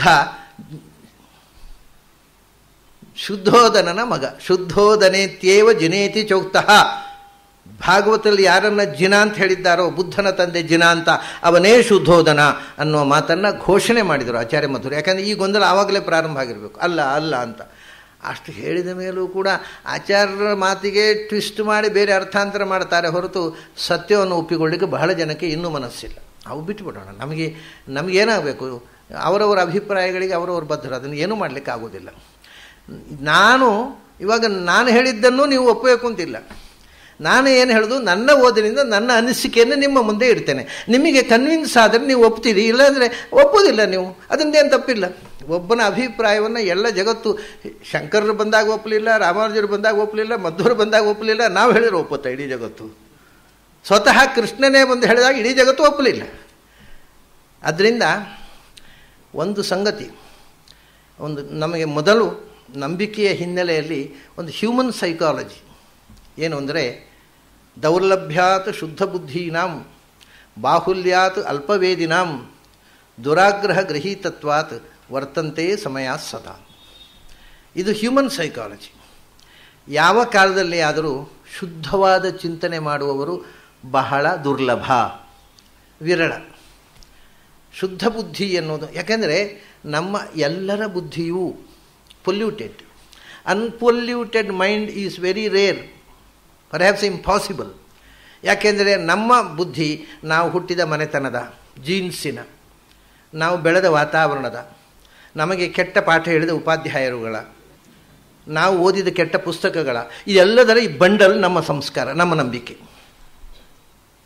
ಶುದ್ಧೋದನನ ಮಗ ಶುದ್ಧೋದನೇತ್ಯೇವ ಜಿನೇತಿ ಚೌಕ್ತಃ ಭಾಗವತದಲ್ಲಿ ಯಾರನ್ನ ಜಿನ ಅಂತ ಹೇಳಿದ್ದಾರೋ ಬುದ್ಧನ ತಂದೆ ಜಿನ ಅಂತ ಅವನೇ ಶುದ್ಧೋದನ ಅನ್ನುವ ಮಾತನ್ನು ಘೋಷಣೆ ಮಾಡಿದರು ಆಚಾರ್ಯ ಮಧುರ ಯಾಕಂದರೆ ಈ ಗೊಂದಲ ಆವಾಗಲೇ ಪ್ರಾರಂಭ ಆಗಿರಬೇಕು ಅಲ್ಲ ಅಲ್ಲ ಅಂತ ಅಷ್ಟು ಹೇಳಿದ ಮೇಲೂ ಕೂಡ ಆಚಾರ್ಯರ ಮಾತಿಗೆ ಟ್ವಿಸ್ಟ್ ಮಾಡಿ ಬೇರೆ ಅರ್ಥಾಂತರ ಮಾಡ್ತಾರೆ ಹೊರತು ಸತ್ಯವನ್ನು ಒಪ್ಪಿಕೊಳ್ಳಿಕ್ಕೆ ಬಹಳ ಜನಕ್ಕೆ ಇನ್ನೂ ಮನಸ್ಸಿಲ್ಲ ಅವು ಬಿಟ್ಟುಬಿಡೋಣ ನಮಗೆ ನಮಗೇನಾಗಬೇಕು ಅವರವರ ಅಭಿಪ್ರಾಯಗಳಿಗೆ ಅವರವ್ರ ಬದ್ಧರು ಅದನ್ನು ಏನೂ ಮಾಡಲಿಕ್ಕೆ ಆಗೋದಿಲ್ಲ ನಾನು ಇವಾಗ ನಾನು ಹೇಳಿದ್ದನ್ನು ನೀವು ಒಪ್ಪಬೇಕು ಅಂತಿಲ್ಲ ನಾನು ಏನು ಹೇಳೋದು ನನ್ನ ಓದಿನಿಂದ ನನ್ನ ಅನಿಸಿಕೆಯನ್ನು ನಿಮ್ಮ ಮುಂದೆ ಇಡ್ತೇನೆ ನಿಮಗೆ ಕನ್ವಿನ್ಸ್ ಆದರೆ ನೀವು ಒಪ್ತೀರಿ ಇಲ್ಲಾಂದರೆ ಒಪ್ಪೋದಿಲ್ಲ ನೀವು ಅದರಿಂದೇನು ತಪ್ಪಿಲ್ಲ ಒಬ್ಬನ ಅಭಿಪ್ರಾಯವನ್ನು ಎಲ್ಲ ಜಗತ್ತು ಶಂಕರರು ಬಂದಾಗ ಒಪ್ಪಲಿಲ್ಲ ರಾಮಾನುಜರು ಬಂದಾಗ ಒಪ್ಪಲಿಲ್ಲ ಮಧ್ವರು ಬಂದಾಗ ಒಪ್ಪಲಿಲ್ಲ ನಾವು ಹೇಳಿದ್ರೆ ಒಪ್ಪುತ್ತಾ ಇಡೀ ಜಗತ್ತು ಸ್ವತಃ ಕೃಷ್ಣನೇ ಬಂದು ಹೇಳಿದಾಗ ಇಡೀ ಜಗತ್ತು ಒಪ್ಪಲಿಲ್ಲ ಅದರಿಂದ ಒಂದು ಸಂಗತಿ ಒಂದು ನಮಗೆ ಮೊದಲು ನಂಬಿಕೆಯ ಹಿನ್ನೆಲೆಯಲ್ಲಿ ಒಂದು ಹ್ಯೂಮನ್ ಸೈಕಾಲಜಿ ಏನು ಅಂದರೆ ದೌರ್ಲಭ್ಯಾತ್ ಶುದ್ಧ ಬುದ್ಧೀನಾಂ ಬಾಹುಲ್ಯಾತ್ ಅಲ್ಪವೇದಿನಾಂ ದುರಾಗ್ರಹ ಗೃಹೀತತ್ವಾತ್ ವರ್ತಂತೆ ಸಮಯ ಸದಾ ಇದು ಹ್ಯೂಮನ್ ಸೈಕಾಲಜಿ ಯಾವ ಕಾಲದಲ್ಲಿ ಆದರೂ ಶುದ್ಧವಾದ ಚಿಂತನೆ ಮಾಡುವವರು ಬಹಳ ದುರ್ಲಭ ವಿರಳ ಶುದ್ಧ ಬುದ್ಧಿ ಎನ್ನುವುದು ಯಾಕೆಂದರೆ ನಮ್ಮ ಎಲ್ಲರ ಬುದ್ಧಿಯೂ polluted unpolluted mind is very rare perhaps impossible ಯಾಕೆಂದರೆ ನಮ್ಮ ಬುದ್ಧಿ ನಾವು ಹುಟ್ಟಿದ ಮನೆತನದ ಜೀನ್ಸಿನ ನಾವು ಬೆಳೆದ ವಾತಾವರಣದ ನಮಗೆ ಕೆಟ್ಟ ಪಾಠ ಹೇಳಿದ ಉಪಾಧ್ಯಾಯರುಗಳ ನಾವು ಓದಿದ ಕೆಟ್ಟ ಪುಸ್ತಕಗಳ ಇದೆಲ್ಲದರ ಈ ಬಂಡಲ್ ನಮ್ಮ ಸಂಸ್ಕಾರ ನಮ್ಮ ನಂಬಿಕೆ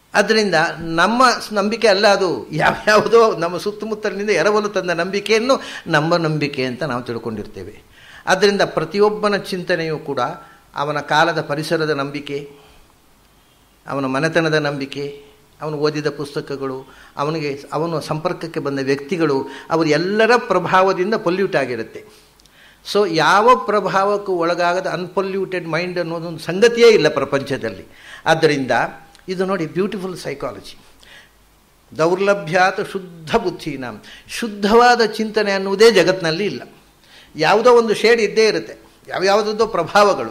ಅದರಿಂದ ನಮ್ಮ ನಂಬಿಕೆ ಅಲ್ಲ ಅದು ಯಾವ್ಯಾವುದೋ ನಮ್ಮ ಸುತ್ತಮುತ್ತಲಿನಿಂದ ಎರವಲು ತಂದ ನಂಬಿಕೆಯನ್ನು ನಮ್ಮ ನಂಬಿಕೆ ಅಂತ ನಾವು ತಿಳ್ಕೊಂಡಿರ್ತೇವೆ ಆದ್ದರಿಂದ ಪ್ರತಿಯೊಬ್ಬನ ಚಿಂತನೆಯೂ ಕೂಡ ಅವನ ಕಾಲದ ಪರಿಸರದ ನಂಬಿಕೆ ಅವನ ಮನೆತನದ ನಂಬಿಕೆ ಅವನು ಓದಿದ ಪುಸ್ತಕಗಳು ಅವನಿಗೆ ಅವನು ಸಂಪರ್ಕಕ್ಕೆ ಬಂದ ವ್ಯಕ್ತಿಗಳು ಅವರು ಎಲ್ಲರ ಪ್ರಭಾವದಿಂದ ಪೊಲ್ಯೂಟ್ ಆಗಿರುತ್ತೆ ಸೊ ಯಾವ ಪ್ರಭಾವಕ್ಕೂ ಒಳಗಾಗದ ಅನ್ಪೊಲ್ಯೂಟೆಡ್ ಮೈಂಡ್ ಅನ್ನೋದೊಂದು ಸಂಗತಿಯೇ ಇಲ್ಲ ಪ್ರಪಂಚದಲ್ಲಿ ಆದ್ದರಿಂದ ಇದು ನೋಡಿ ಬ್ಯೂಟಿಫುಲ್ ಸೈಕಾಲಜಿ ದೌರ್ಲಭ್ಯಾತ ಶುದ್ಧ ಬುದ್ಧಿನ ಶುದ್ಧವಾದ ಚಿಂತನೆ ಅನ್ನುವುದೇ ಜಗತ್ತಿನಲ್ಲಿ ಇಲ್ಲ ಯಾವುದೋ ಒಂದು ಶೇಡ್ ಇದ್ದೇ ಇರುತ್ತೆ ಯಾವ್ಯಾವುದೋ ಪ್ರಭಾವಗಳು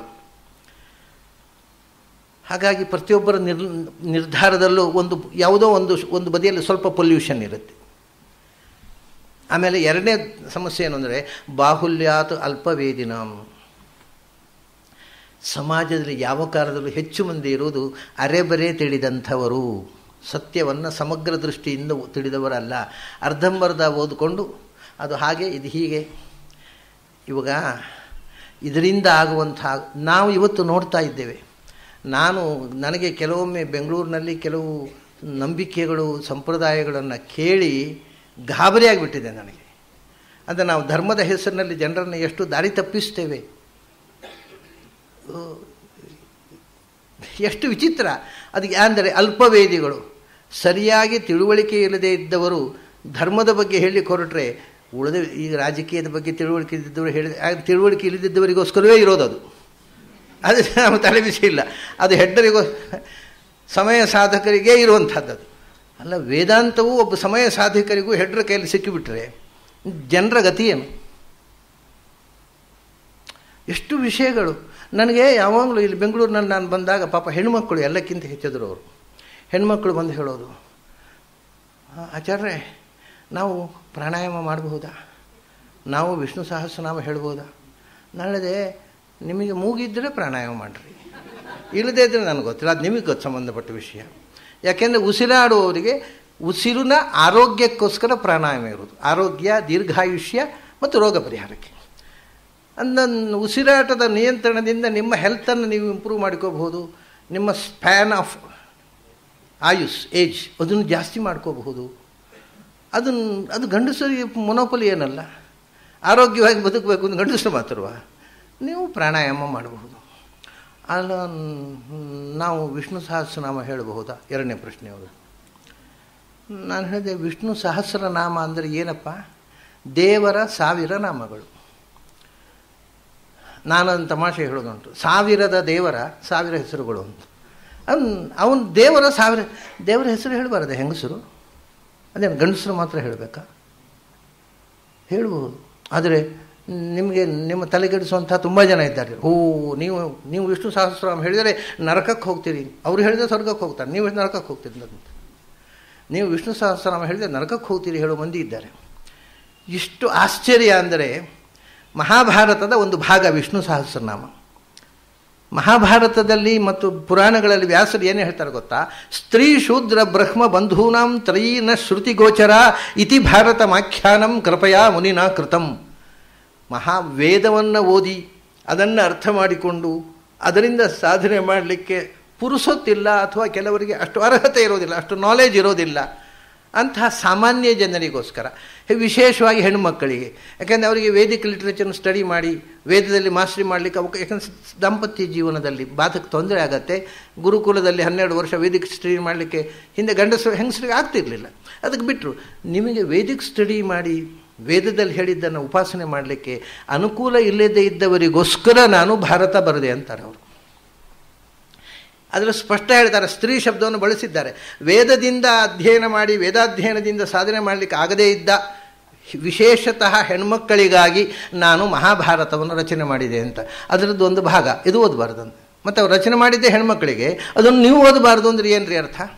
ಹಾಗಾಗಿ ಪ್ರತಿಯೊಬ್ಬರ ನಿರ್ ನಿರ್ಧಾರದಲ್ಲೂ ಒಂದು ಯಾವುದೋ ಒಂದು ಒಂದು ಬದಿಯಲ್ಲಿ ಸ್ವಲ್ಪ ಪೊಲ್ಯೂಷನ್ ಇರುತ್ತೆ ಆಮೇಲೆ ಎರಡನೇ ಸಮಸ್ಯೆ ಏನು ಅಂದರೆ ಬಾಹುಲ್ಯಾತ್ ಅಲ್ಪವೇದಿನ ಸಮಾಜದಲ್ಲಿ ಯಾವ ಕಾಲದಲ್ಲೂ ಹೆಚ್ಚು ಮಂದಿ ಇರುವುದು ಅರೆಬರೆ ತಿಳಿದಂಥವರು ಸತ್ಯವನ್ನು ಸಮಗ್ರ ದೃಷ್ಟಿಯಿಂದ ತಿಳಿದವರಲ್ಲ ಅರ್ಧಂಬರ್ಧ ಓದಿಕೊಂಡು ಅದು ಹಾಗೆ ಇದು ಹೀಗೆ ಇವಾಗ ಇದರಿಂದ ಆಗುವಂಥ ನಾವು ಇವತ್ತು ನೋಡ್ತಾ ಇದ್ದೇವೆ ನಾನು ನನಗೆ ಕೆಲವೊಮ್ಮೆ ಬೆಂಗಳೂರಿನಲ್ಲಿ ಕೆಲವು ನಂಬಿಕೆಗಳು ಸಂಪ್ರದಾಯಗಳನ್ನು ಕೇಳಿ ಗಾಬರಿಯಾಗಿಬಿಟ್ಟಿದೆ ನನಗೆ ಅಂದರೆ ನಾವು ಧರ್ಮದ ಹೆಸರಿನಲ್ಲಿ ಜನರನ್ನು ಎಷ್ಟು ದಾರಿ ತಪ್ಪಿಸ್ತೇವೆ ಎಷ್ಟು ವಿಚಿತ್ರ ಅದಕ್ಕೆ ಅಂದರೆ ಅಲ್ಪವೇದಿಗಳು ಸರಿಯಾಗಿ ತಿಳುವಳಿಕೆ ಇಲ್ಲದೆ ಇದ್ದವರು ಧರ್ಮದ ಬಗ್ಗೆ ಹೇಳಿ ಹೊರಟ್ರೆ ಉಳಿದ ಈಗ ರಾಜಕೀಯದ ಬಗ್ಗೆ ತಿಳುವಳಿಕೆ ಇದ್ದಿದ್ದವರು ಹೇಳಿದ ತಿಳುವಳಿಕೆ ಇಲ್ಲದಿದ್ದವರಿಗೋಸ್ಕರವೇ ಇರೋದು ಅದು ಅದು ನಮ್ಮ ತಲೆ ಬಿಸಿ ಇಲ್ಲ ಅದು ಹೆಡ್ಡರಿಗೋ ಸಮಯ ಸಾಧಕರಿಗೆ ಇರುವಂಥದ್ದು ಅಲ್ಲ ವೇದಾಂತವು ಒಬ್ಬ ಸಮಯ ಸಾಧಕರಿಗೂ ಹೆಡ್ರ ಕೈಯಲ್ಲಿ ಸಿಕ್ಕಿಬಿಟ್ರೆ ಜನರ ಗತಿ ಏನು ಎಷ್ಟು ವಿಷಯಗಳು ನನಗೆ ಯಾವಾಗಲೂ ಇಲ್ಲಿ ಬೆಂಗಳೂರಿನಲ್ಲಿ ನಾನು ಬಂದಾಗ ಪಾಪ ಹೆಣ್ಮಕ್ಕಳು ಎಲ್ಲಕ್ಕಿಂತ ಹೆಚ್ಚಿದ್ರು ಅವರು ಹೆಣ್ಮಕ್ಕಳು ಬಂದು ಹೇಳೋದು ಆಚಾರ್ಯ ನಾವು ಪ್ರಾಣಾಯಾಮ ಮಾಡಬಹುದಾ ನಾವು ವಿಷ್ಣು ಸಹಸ್ರನಾಮ ಹೇಳ್ಬೋದಾ ನಾಳೆ ನಿಮಗೆ ಮೂಗಿದ್ದರೆ ಪ್ರಾಣಾಯಾಮ ಮಾಡಿರಿ ಇಲ್ಲದೇ ಇದ್ದರೆ ನನಗೆ ಗೊತ್ತಿಲ್ಲ ಅದು ನಿಮಗೆ ಗೊತ್ತು ಸಂಬಂಧಪಟ್ಟ ವಿಷಯ ಯಾಕೆಂದರೆ ಉಸಿರಾಡುವವರಿಗೆ ಉಸಿರಿನ ಆರೋಗ್ಯಕ್ಕೋಸ್ಕರ ಪ್ರಾಣಾಯಾಮ ಇರೋದು ಆರೋಗ್ಯ ದೀರ್ಘಾಯುಷ್ಯ ಮತ್ತು ರೋಗ ಪರಿಹಾರಕ್ಕೆ ಅಂದ ಉಸಿರಾಟದ ನಿಯಂತ್ರಣದಿಂದ ನಿಮ್ಮ ಹೆಲ್ತನ್ನು ನೀವು ಇಂಪ್ರೂವ್ ಮಾಡ್ಕೋಬಹುದು ನಿಮ್ಮ ಸ್ಪ್ಯಾನ್ ಆಫ್ ಆಯುಸ್ ಏಜ್ ಅದನ್ನು ಜಾಸ್ತಿ ಮಾಡ್ಕೋಬಹುದು ಅದನ್ನು ಅದು ಗಂಡಸರಿಗೆ ಮೊನೋಪಲಿ ಏನಲ್ಲ ಆರೋಗ್ಯವಾಗಿ ಬದುಕಬೇಕು ಅಂತ ಗಂಡಸರು ಮಾತ್ರವಾ ನೀವು ಪ್ರಾಣಾಯಾಮ ಮಾಡಬಹುದು ಅಲ್ಲ ನಾವು ವಿಷ್ಣು ಸಹಸ್ರನಾಮ ಹೇಳಬಹುದಾ ಎರಡನೇ ಪ್ರಶ್ನೆ ಅವರು ನಾನು ಹೇಳಿದೆ ವಿಷ್ಣು ಸಹಸ್ರನಾಮ ಅಂದರೆ ಏನಪ್ಪ ದೇವರ ಸಾವಿರ ನಾಮಗಳು ನಾನೊಂದು ತಮಾಷೆ ಹೇಳೋದುಂಟು ಸಾವಿರದ ದೇವರ ಸಾವಿರ ಹೆಸರುಗಳು ಅಂತ ಅವನು ಅವನು ದೇವರ ಸಾವಿರ ದೇವರ ಹೆಸರು ಹೇಳಬಾರದೆ ಹೆಂಗಸರು ಅದೇನು ಗಂಡಸರು ಮಾತ್ರ ಹೇಳಬೇಕಾ ಹೇಳಬಹುದು ಆದರೆ ನಿಮಗೆ ನಿಮ್ಮ ತಲೆಗೆಡಿಸುವಂಥ ತುಂಬ ಜನ ಇದ್ದಾರೆ ಓ ನೀವು ನೀವು ವಿಷ್ಣು ಸಹಸ್ರನಾಮ ಹೇಳಿದರೆ ನರಕಕ್ಕೆ ಹೋಗ್ತೀರಿ ಅವ್ರು ಹೇಳಿದ್ರೆ ಸ್ವರ್ಗಕ್ಕೆ ಹೋಗ್ತಾರೆ ನೀವು ನರಕಕ್ಕೆ ಹೋಗ್ತೀರಿ ಅಂತ ನೀವು ವಿಷ್ಣು ಸಹಸ್ರನಾಮ ಹೇಳಿದರೆ ನರಕಕ್ಕೆ ಹೋಗ್ತೀರಿ ಹೇಳೋ ಮಂದಿ ಇದ್ದಾರೆ ಇಷ್ಟು ಆಶ್ಚರ್ಯ ಅಂದರೆ ಮಹಾಭಾರತದ ಒಂದು ಭಾಗ ವಿಷ್ಣು ಸಹಸ್ರನಾಮ ಮಹಾಭಾರತದಲ್ಲಿ ಮತ್ತು ಪುರಾಣಗಳಲ್ಲಿ ವ್ಯಾಸರು ಏನು ಹೇಳ್ತಾರೆ ಗೊತ್ತಾ ಸ್ತ್ರೀ ಶೂದ್ರ ಬ್ರಹ್ಮ ಬಂಧೂನಾಂ ತ್ರಯೀನ ಶ್ರುತಿ ಗೋಚರ ಇತಿ ಭಾರತ ಮಾಖ್ಯಾನಂ ಕೃಪಯಾ ಮುನಿನಾ ಕೃತಂ ಮಹಾವೇದವನ್ನು ಓದಿ ಅದನ್ನು ಅರ್ಥ ಮಾಡಿಕೊಂಡು ಅದರಿಂದ ಸಾಧನೆ ಮಾಡಲಿಕ್ಕೆ ಪುರುಸೊತ್ತಿಲ್ಲ ಅಥವಾ ಕೆಲವರಿಗೆ ಅಷ್ಟು ಅರ್ಹತೆ ಇರೋದಿಲ್ಲ ಅಷ್ಟು ನಾಲೆಜ್ ಇರೋದಿಲ್ಲ ಅಂತಹ ಸಾಮಾನ್ಯ ಜನರಿಗೋಸ್ಕರ ವಿಶೇಷವಾಗಿ ಹೆಣ್ಣುಮಕ್ಕಳಿಗೆ ಯಾಕೆಂದರೆ ಅವರಿಗೆ ವೇದಿಕ್ ಲಿಟ್ರೇಚರ್ನ ಸ್ಟಡಿ ಮಾಡಿ ವೇದದಲ್ಲಿ ಮಾಸ್ಟರಿ ಮಾಡಲಿಕ್ಕೆ ಅವಕಾಶ ಯಾಕಂದರೆ ದಾಂಪತ್ಯ ಜೀವನದಲ್ಲಿ ಬಾಧಕ್ಕೆ ತೊಂದರೆ ಆಗತ್ತೆ ಗುರುಕುಲದಲ್ಲಿ ಹನ್ನೆರಡು ವರ್ಷ ವೇದಿಕ್ ಸ್ಟಡಿ ಮಾಡಲಿಕ್ಕೆ ಹಿಂದೆ ಗಂಡಸರು ಹೆಂಗಸರಿಗೆ ಆಗ್ತಿರ್ಲಿಲ್ಲ ಅದಕ್ಕೆ ಬಿಟ್ಟರು ನಿಮಗೆ ವೇದಿಕ್ ಸ್ಟಡಿ ಮಾಡಿ ವೇದದಲ್ಲಿ ಹೇಳಿದ್ದನ್ನು ಉಪಾಸನೆ ಮಾಡಲಿಕ್ಕೆ ಅನುಕೂಲ ಇಲ್ಲದೇ ಇದ್ದವರಿಗೋಸ್ಕರ ನಾನು ಭಾರತ ಬರದೆ ಅಂತಾರೆ ಅವರು ಅದರಲ್ಲಿ ಸ್ಪಷ್ಟ ಹೇಳ್ತಾರೆ ಸ್ತ್ರೀ ಶಬ್ದವನ್ನು ಬಳಸಿದ್ದಾರೆ ವೇದದಿಂದ ಅಧ್ಯಯನ ಮಾಡಿ ವೇದಾಧ್ಯಯನದಿಂದ ಸಾಧನೆ ಮಾಡಲಿಕ್ಕೆ ಆಗದೇ ಇದ್ದ ವಿಶೇಷತಃ ಹೆಣ್ಮಕ್ಕಳಿಗಾಗಿ ನಾನು ಮಹಾಭಾರತವನ್ನು ರಚನೆ ಮಾಡಿದೆ ಅಂತ ಅದರದ್ದು ಒಂದು ಭಾಗ ಇದು ಓದಬಾರ್ದು ಮತ್ತು ಅವ್ರು ರಚನೆ ಮಾಡಿದ್ದೆ ಹೆಣ್ಮಕ್ಕಳಿಗೆ ಅದನ್ನು ನೀವು ಓದಬಾರ್ದು ಅಂದ್ರೆ ಏನು ರೀ ಅರ್ಥ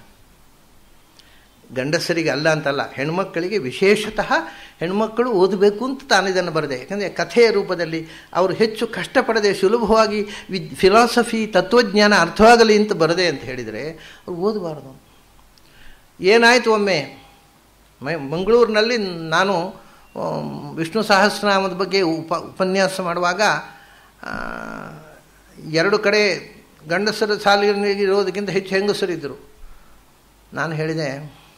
ಗಂಡಸರಿಗೆ ಅಲ್ಲ ಅಂತಲ್ಲ ಹೆಣ್ಮಕ್ಕಳಿಗೆ ವಿಶೇಷತಃ ಹೆಣ್ಮಕ್ಕಳು ಓದಬೇಕು ಅಂತ ತಾನು ಇದನ್ನು ಬರೆದೆ ಯಾಕಂದರೆ ಕಥೆಯ ರೂಪದಲ್ಲಿ ಅವರು ಹೆಚ್ಚು ಕಷ್ಟಪಡದೆ ಸುಲಭವಾಗಿ ವಿದ್ ಫಿಲಾಸಫಿ ತತ್ವಜ್ಞಾನ ಅರ್ಥವಾಗಲಿ ಅಂತ ಬರದೆ ಅಂತ ಹೇಳಿದರೆ ಅವ್ರು ಓದಬಾರ್ದು ಏನಾಯಿತು ಒಮ್ಮೆ ಮೈ ಮಂಗಳೂರಿನಲ್ಲಿ ನಾನು ವಿಷ್ಣು ಸಹಸ್ರನಾಮದ ಬಗ್ಗೆ ಉಪ ಉಪನ್ಯಾಸ ಮಾಡುವಾಗ ಎರಡು ಕಡೆ ಗಂಡಸರ ಸಾಲಿನಲ್ಲಿ ಇರೋದಕ್ಕಿಂತ ಹೆಚ್ಚು ಹೆಂಗಸರಿದ್ದರು ನಾನು ಹೇಳಿದೆ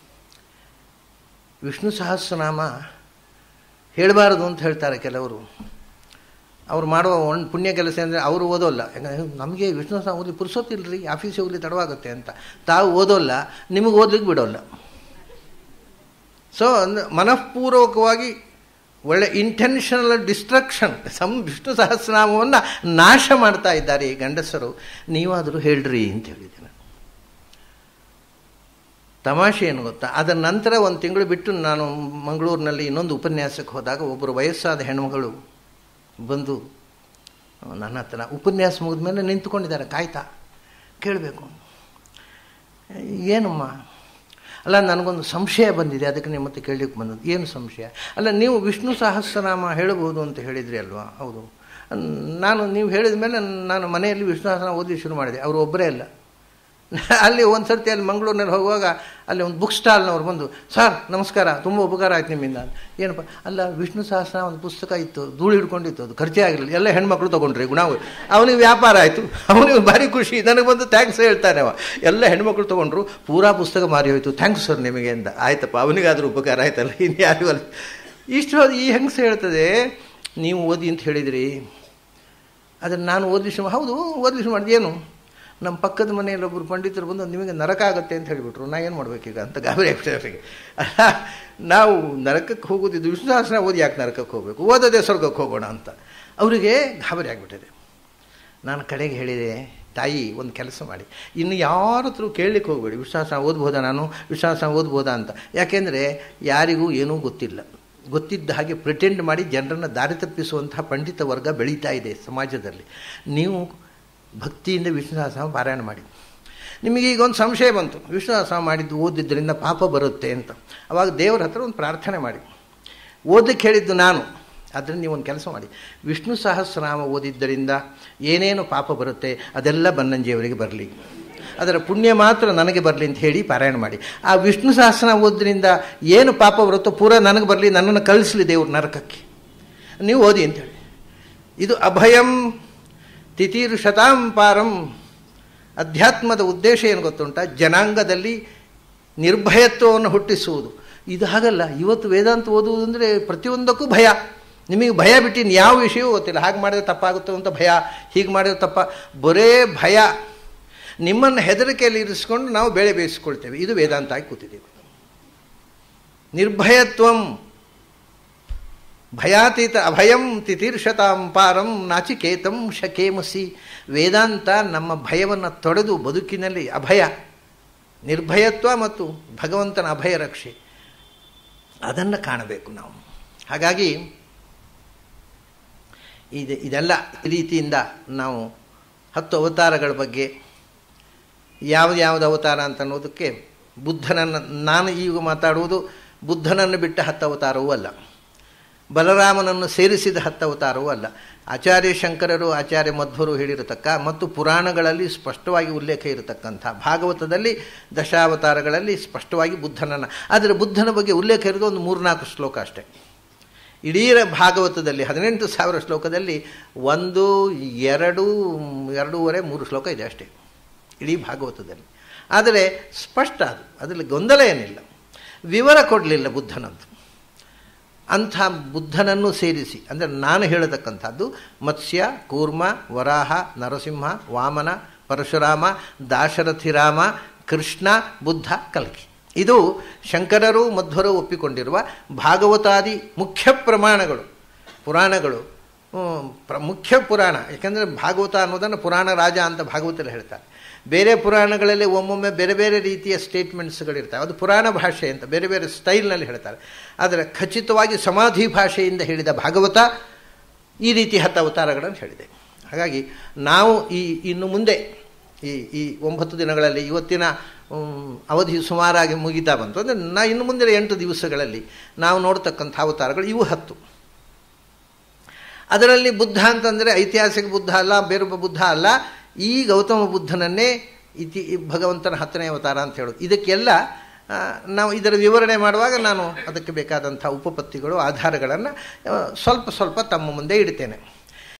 ವಿಷ್ಣು ಸಹಸ್ರನಾಮ ಹೇಳಬಾರದು ಅಂತ ಹೇಳ್ತಾರೆ ಕೆಲವರು ಅವ್ರು ಮಾಡುವ ಒಂದು ಪುಣ್ಯ ಕೆಲಸ ಅಂದರೆ ಅವರು ಓದೋಲ್ಲ ಯಾಕಂದರೆ ನಮಗೆ ವಿಷ್ಣು ಸಹ ಓದಿ ಪುರುಸೊತ್ತಿಲ್ರಿ ಆಫೀಸಿಗೆ ಹೋಗ್ಲಿ ತಡವಾಗುತ್ತೆ ಅಂತ ತಾವು ಓದೋಲ್ಲ ನಿಮಗೆ ಓದ್ಲಿಕ್ಕೆ ಬಿಡೋಲ್ಲ ಸೊ ಅಂದ್ರೆ ಮನಃಪೂರ್ವಕವಾಗಿ ಒಳ್ಳೆ ಇಂಟೆನ್ಷನಲ್ ಡಿಸ್ಟ್ರಕ್ಷನ್ ಸಮ್ ವಿಷ್ಣು ಸಹಸ್ರನಾಮವನ್ನು ನಾಶ ಮಾಡ್ತಾ ಇದ್ದಾರೆ ಈ ಗಂಡಸರು ನೀವಾದರೂ ಹೇಳ್ರಿ ಅಂತ ಹೇಳಿದೆ ನಾನು ತಮಾಷೆ ಏನು ಗೊತ್ತಾ ಅದರ ನಂತರ ಒಂದು ತಿಂಗಳು ಬಿಟ್ಟು ನಾನು ಮಂಗಳೂರಿನಲ್ಲಿ ಇನ್ನೊಂದು ಉಪನ್ಯಾಸಕ್ಕೆ ಹೋದಾಗ ಒಬ್ಬರು ವಯಸ್ಸಾದ ಹೆಣ್ಮಗಳು ಬಂದು ನನ್ನ ಹತ್ರ ಉಪನ್ಯಾಸ ಮುಗಿದ ಮೇಲೆ ನಿಂತ್ಕೊಂಡಿದ್ದಾರೆ ಕಾಯ್ತಾ ಕೇಳಬೇಕು ಏನಮ್ಮ ಅಲ್ಲ ನನಗೊಂದು ಸಂಶಯ ಬಂದಿದೆ ಅದಕ್ಕೆ ನಿಮ್ಮ ಮತ್ತೆ ಕೇಳಲಿಕ್ಕೆ ಬಂದದ್ದು ಏನು ಸಂಶಯ ಅಲ್ಲ ನೀವು ವಿಷ್ಣು ಸಹಸ್ರನಾಮ ಹೇಳಬಹುದು ಅಂತ ಹೇಳಿದ್ರಿ ಅಲ್ವಾ ಹೌದು ನಾನು ನೀವು ಹೇಳಿದ ಮೇಲೆ ನಾನು ಮನೆಯಲ್ಲಿ ವಿಷ್ಣು ಸಹಸ್ರನಾಮ ಓದಿ ಶುರು ಮಾಡಿದೆ ಅವರು ಒಬ್ಬರೇ ಅಲ್ಲ ಅಲ್ಲಿ ಒಂದು ಸರ್ತಿ ಅಲ್ಲಿ ಮಂಗಳೂರಿನಲ್ಲಿ ಹೋಗುವಾಗ ಅಲ್ಲಿ ಒಂದು ಬುಕ್ ಸ್ಟಾಲ್ನವ್ರು ಬಂದು ಸರ್ ನಮಸ್ಕಾರ ತುಂಬ ಉಪಕಾರ ಆಯ್ತು ನಿಮ್ಮಿಂದ ಏನಪ್ಪ ಅಲ್ಲ ವಿಷ್ಣು ಸಹಸ್ರ ಒಂದು ಪುಸ್ತಕ ಇತ್ತು ಧೂಳು ಹಿಡ್ಕೊಂಡಿತ್ತು ಅದು ಖರ್ಚೇ ಆಗಿರಲಿಲ್ಲ ಎಲ್ಲ ಹೆಣ್ಮಕ್ಳು ತೊಗೊಂಡ್ರಿ ನಾವು ಅವನಿಗೆ ವ್ಯಾಪಾರ ಆಯಿತು ಅವನಿಗೆ ಭಾರಿ ಖುಷಿ ನನಗೆ ಬಂದು ಥ್ಯಾಂಕ್ಸ್ ಹೇಳ್ತಾನೆ ಅವ ಎಲ್ಲ ಹೆಣ್ಮಕ್ಳು ತೊಗೊಂಡ್ರು ಪೂರಾ ಪುಸ್ತಕ ಮಾರಿ ಹೋಯ್ತು ಥ್ಯಾಂಕ್ಸ್ ಸರ್ ನಿಮಗೆ ಅಂತ ಆಯ್ತಪ್ಪ ಅವನಿಗಾದರೂ ಉಪಕಾರ ಆಯ್ತಲ್ಲ ಇನ್ನು ಯಾರಿಗೂ ಅಲ್ಲ ಇಷ್ಟು ಈ ಹೆಂಗಸ ಹೇಳ್ತದೆ ನೀವು ಓದಿ ಅಂತ ಹೇಳಿದಿರಿ ಅದನ್ನು ನಾನು ಓದ್ಲಿಷ್ಟು ಹೌದು ಓದ್ಲಿಷ್ಟು ಮಾಡಿದೆ ಏನು ನಮ್ಮ ಪಕ್ಕದ ಮನೆಯಲ್ಲಿ ಒಬ್ಬರು ಪಂಡಿತರು ಬಂದು ನಿಮಗೆ ನರಕ ಆಗುತ್ತೆ ಅಂತ ಹೇಳಿಬಿಟ್ರು ನಾ ಏನು ಮಾಡಬೇಕೀಗ ಅಂತ ಗಾಬರಿ ಆಗ್ತದೆ ಅವರಿಗೆ ನಾವು ನರಕಕ್ಕೆ ಹೋಗೋದಿದ್ದು ವಿಷ್ಣು ಸಹಸ್ರ ಓದಿ ಯಾಕೆ ನರಕಕ್ಕೆ ಹೋಗಬೇಕು ಓದೋದೇ ಸ್ವರ್ಗಕ್ಕೆ ಹೋಗೋಣ ಅಂತ ಅವರಿಗೆ ಗಾಬರಿ ಆಗಿಬಿಟ್ಟಿದೆ ನಾನು ಕಡೆಗೆ ಹೇಳಿದೆ ತಾಯಿ ಒಂದು ಕೆಲಸ ಮಾಡಿ ಇನ್ನು ಯಾರ ಹತ್ರ ಕೇಳಲಿಕ್ಕೆ ಹೋಗಬೇಡಿ ವಿಶ್ವಾಸ ಓದ್ಬೋದಾ ನಾನು ವಿಶ್ವಾಸ ಓದ್ಬೋದಾ ಅಂತ ಯಾಕೆಂದರೆ ಯಾರಿಗೂ ಏನೂ ಗೊತ್ತಿಲ್ಲ ಗೊತ್ತಿದ್ದ ಹಾಗೆ ಪ್ರಿಟೆಂಡ್ ಮಾಡಿ ಜನರನ್ನು ದಾರಿ ತಪ್ಪಿಸುವಂತಹ ಪಂಡಿತ ವರ್ಗ ಬೆಳೀತಾ ಇದೆ ಸಮಾಜದಲ್ಲಿ ನೀವು ಭಕ್ತಿಯಿಂದ ವಿಷ್ಣು ಸಹಸ್ರ ಪಾರಾಯಣ ಮಾಡಿ ನಿಮಗೆ ಈಗ ಒಂದು ಸಂಶಯ ಬಂತು ವಿಷ್ಣು ಸಹಸ್ರ ಮಾಡಿದ್ದು ಓದಿದ್ದರಿಂದ ಪಾಪ ಬರುತ್ತೆ ಅಂತ ಅವಾಗ ದೇವರ ಹತ್ರ ಒಂದು ಪ್ರಾರ್ಥನೆ ಮಾಡಿ ಓದಕ್ಕೆ ಹೇಳಿದ್ದು ನಾನು ಅದರಿಂದ ನೀವು ಒಂದು ಕೆಲಸ ಮಾಡಿ ವಿಷ್ಣು ಸಹಸ್ರನಾಮ ಓದಿದ್ದರಿಂದ ಏನೇನು ಪಾಪ ಬರುತ್ತೆ ಅದೆಲ್ಲ ಬನ್ನಂಜಿಯವರಿಗೆ ಬರಲಿ ಅದರ ಪುಣ್ಯ ಮಾತ್ರ ನನಗೆ ಬರಲಿ ಅಂತ ಹೇಳಿ ಪಾರಾಯಣ ಮಾಡಿ ಆ ವಿಷ್ಣು ಸಹಸ್ರನಾಮ ಓದ್ರಿಂದ ಏನು ಪಾಪ ಬರುತ್ತೋ ಪೂರ ನನಗೆ ಬರಲಿ ನನ್ನನ್ನು ಕಳಿಸ್ಲಿ ದೇವ್ರು ನರಕಕ್ಕೆ ನೀವು ಓದಿ ಅಂತೇಳಿ ಇದು ಅಭಯಂ ತಿತೀರು ಶತಾಂಪಾರಂ ಅಧ್ಯಾತ್ಮದ ಉದ್ದೇಶ ಏನು ಗೊತ್ತುಂಟ ಜನಾಂಗದಲ್ಲಿ ನಿರ್ಭಯತ್ವವನ್ನು ಹುಟ್ಟಿಸುವುದು ಇದು ಹಾಗಲ್ಲ ಇವತ್ತು ವೇದಾಂತ ಓದುವುದು ಅಂದರೆ ಪ್ರತಿಯೊಂದಕ್ಕೂ ಭಯ ನಿಮಗೆ ಭಯ ಬಿಟ್ಟಿನ ಯಾವ ವಿಷಯವೂ ಗೊತ್ತಿಲ್ಲ ಹಾಗೆ ಮಾಡಿದ್ರೆ ತಪ್ಪಾಗುತ್ತೆ ಅಂತ ಭಯ ಹೀಗೆ ಮಾಡಿದ್ರೆ ತಪ್ಪ ಬರೇ ಭಯ ನಿಮ್ಮನ್ನು ಹೆದರಿಕೆಯಲ್ಲಿ ಇರಿಸ್ಕೊಂಡು ನಾವು ಬೇಳೆ ಬೇಯಿಸ್ಕೊಳ್ತೇವೆ ಇದು ವೇದಾಂತ ಆಗಿ ಕೂತಿದ್ದೀವಿ ನಿರ್ಭಯತ್ವಂ ಭಯಾತೀತ ಅಭಯಂ ತಿತೀರ್ಷತಾಂ ಪಾರಂ ನಾಚಿಕೇತಂ ಶಕೇಮಸಿ ವೇದಾಂತ ನಮ್ಮ ಭಯವನ್ನು ತೊಡೆದು ಬದುಕಿನಲ್ಲಿ ಅಭಯ ನಿರ್ಭಯತ್ವ ಮತ್ತು ಭಗವಂತನ ಅಭಯ ರಕ್ಷೆ ಅದನ್ನು ಕಾಣಬೇಕು ನಾವು ಹಾಗಾಗಿ ಇದು ಇದೆಲ್ಲ ರೀತಿಯಿಂದ ನಾವು ಹತ್ತು ಅವತಾರಗಳ ಬಗ್ಗೆ ಯಾವ್ದು ಯಾವುದು ಅವತಾರ ಅಂತ ಅನ್ನೋದಕ್ಕೆ ಬುದ್ಧನನ್ನು ನಾನು ಈಗ ಮಾತಾಡುವುದು ಬುದ್ಧನನ್ನು ಬಿಟ್ಟ ಹತ್ತು ಅವತಾರವೂ ಅಲ್ಲ ಬಲರಾಮನನ್ನು ಸೇರಿಸಿದ ಹತ್ತು ಅವತಾರವೂ ಅಲ್ಲ ಆಚಾರ್ಯ ಶಂಕರರು ಆಚಾರ್ಯ ಮಧ್ವರು ಹೇಳಿರತಕ್ಕ ಮತ್ತು ಪುರಾಣಗಳಲ್ಲಿ ಸ್ಪಷ್ಟವಾಗಿ ಉಲ್ಲೇಖ ಇರತಕ್ಕಂಥ ಭಾಗವತದಲ್ಲಿ ದಶಾವತಾರಗಳಲ್ಲಿ ಸ್ಪಷ್ಟವಾಗಿ ಬುದ್ಧನನ್ನು ಆದರೆ ಬುದ್ಧನ ಬಗ್ಗೆ ಉಲ್ಲೇಖ ಇರೋದು ಒಂದು ಮೂರ್ನಾಲ್ಕು ಶ್ಲೋಕ ಅಷ್ಟೇ ಇಡೀ ಭಾಗವತದಲ್ಲಿ ಹದಿನೆಂಟು ಸಾವಿರ ಶ್ಲೋಕದಲ್ಲಿ ಒಂದು ಎರಡು ಎರಡೂವರೆ ಮೂರು ಶ್ಲೋಕ ಇದೆ ಅಷ್ಟೇ ಇಡೀ ಭಾಗವತದಲ್ಲಿ ಆದರೆ ಸ್ಪಷ್ಟ ಅದು ಅದರಲ್ಲಿ ಗೊಂದಲ ಏನಿಲ್ಲ ವಿವರ ಕೊಡಲಿಲ್ಲ ಬುದ್ಧನಂತ ಅಂಥ ಬುದ್ಧನನ್ನು ಸೇರಿಸಿ ಅಂದರೆ ನಾನು ಹೇಳತಕ್ಕಂಥದ್ದು ಮತ್ಸ್ಯ ಕೂರ್ಮ ವರಾಹ ನರಸಿಂಹ ವಾಮನ ಪರಶುರಾಮ ದಾಶರಥಿರಾಮ ಕೃಷ್ಣ ಬುದ್ಧ ಕಲ್ಕಿ ಇದು ಶಂಕರರು ಮಧ್ವರು ಒಪ್ಪಿಕೊಂಡಿರುವ ಭಾಗವತಾದಿ ಮುಖ್ಯ ಪ್ರಮಾಣಗಳು ಪುರಾಣಗಳು ಪ್ರ ಮುಖ್ಯ ಪುರಾಣ ಯಾಕೆಂದರೆ ಭಾಗವತ ಅನ್ನೋದನ್ನು ಪುರಾಣ ರಾಜ ಅಂತ ಭಾಗವತಲ್ಲಿ ಹೇಳ್ತಾರೆ ಬೇರೆ ಪುರಾಣಗಳಲ್ಲಿ ಒಮ್ಮೊಮ್ಮೆ ಬೇರೆ ಬೇರೆ ರೀತಿಯ ಸ್ಟೇಟ್ಮೆಂಟ್ಸ್ಗಳಿರ್ತವೆ ಅದು ಪುರಾಣ ಭಾಷೆ ಅಂತ ಬೇರೆ ಬೇರೆ ಸ್ಟೈಲ್ನಲ್ಲಿ ಹೇಳ್ತಾರೆ ಆದರೆ ಖಚಿತವಾಗಿ ಸಮಾಧಿ ಭಾಷೆಯಿಂದ ಹೇಳಿದ ಭಾಗವತ ಈ ರೀತಿ ಹತ್ತು ಅವತಾರಗಳನ್ನು ಹೇಳಿದೆ ಹಾಗಾಗಿ ನಾವು ಈ ಇನ್ನು ಮುಂದೆ ಈ ಈ ಒಂಬತ್ತು ದಿನಗಳಲ್ಲಿ ಇವತ್ತಿನ ಅವಧಿ ಸುಮಾರಾಗಿ ಮುಗಿತಾ ಬಂತು ಅಂದರೆ ನಾ ಇನ್ನು ಮುಂದಿನ ಎಂಟು ದಿವಸಗಳಲ್ಲಿ ನಾವು ನೋಡ್ತಕ್ಕಂಥ ಅವತಾರಗಳು ಇವು ಹತ್ತು ಅದರಲ್ಲಿ ಬುದ್ಧ ಅಂತಂದರೆ ಐತಿಹಾಸಿಕ ಬುದ್ಧ ಅಲ್ಲ ಬೇರೆ ಬುದ್ಧ ಅಲ್ಲ ಈ ಗೌತಮ ಬುದ್ಧನನ್ನೇ ಇತಿ ಭಗವಂತನ ಹತ್ತನೇ ಅವತಾರ ಅಂತ ಹೇಳೋದು ಇದಕ್ಕೆಲ್ಲ ನಾವು ಇದರ ವಿವರಣೆ ಮಾಡುವಾಗ ನಾನು ಅದಕ್ಕೆ ಬೇಕಾದಂಥ ಉಪಪತ್ತಿಗಳು ಆಧಾರಗಳನ್ನು ಸ್ವಲ್ಪ ಸ್ವಲ್ಪ ತಮ್ಮ ಮುಂದೆ ಇಡ್ತೇನೆ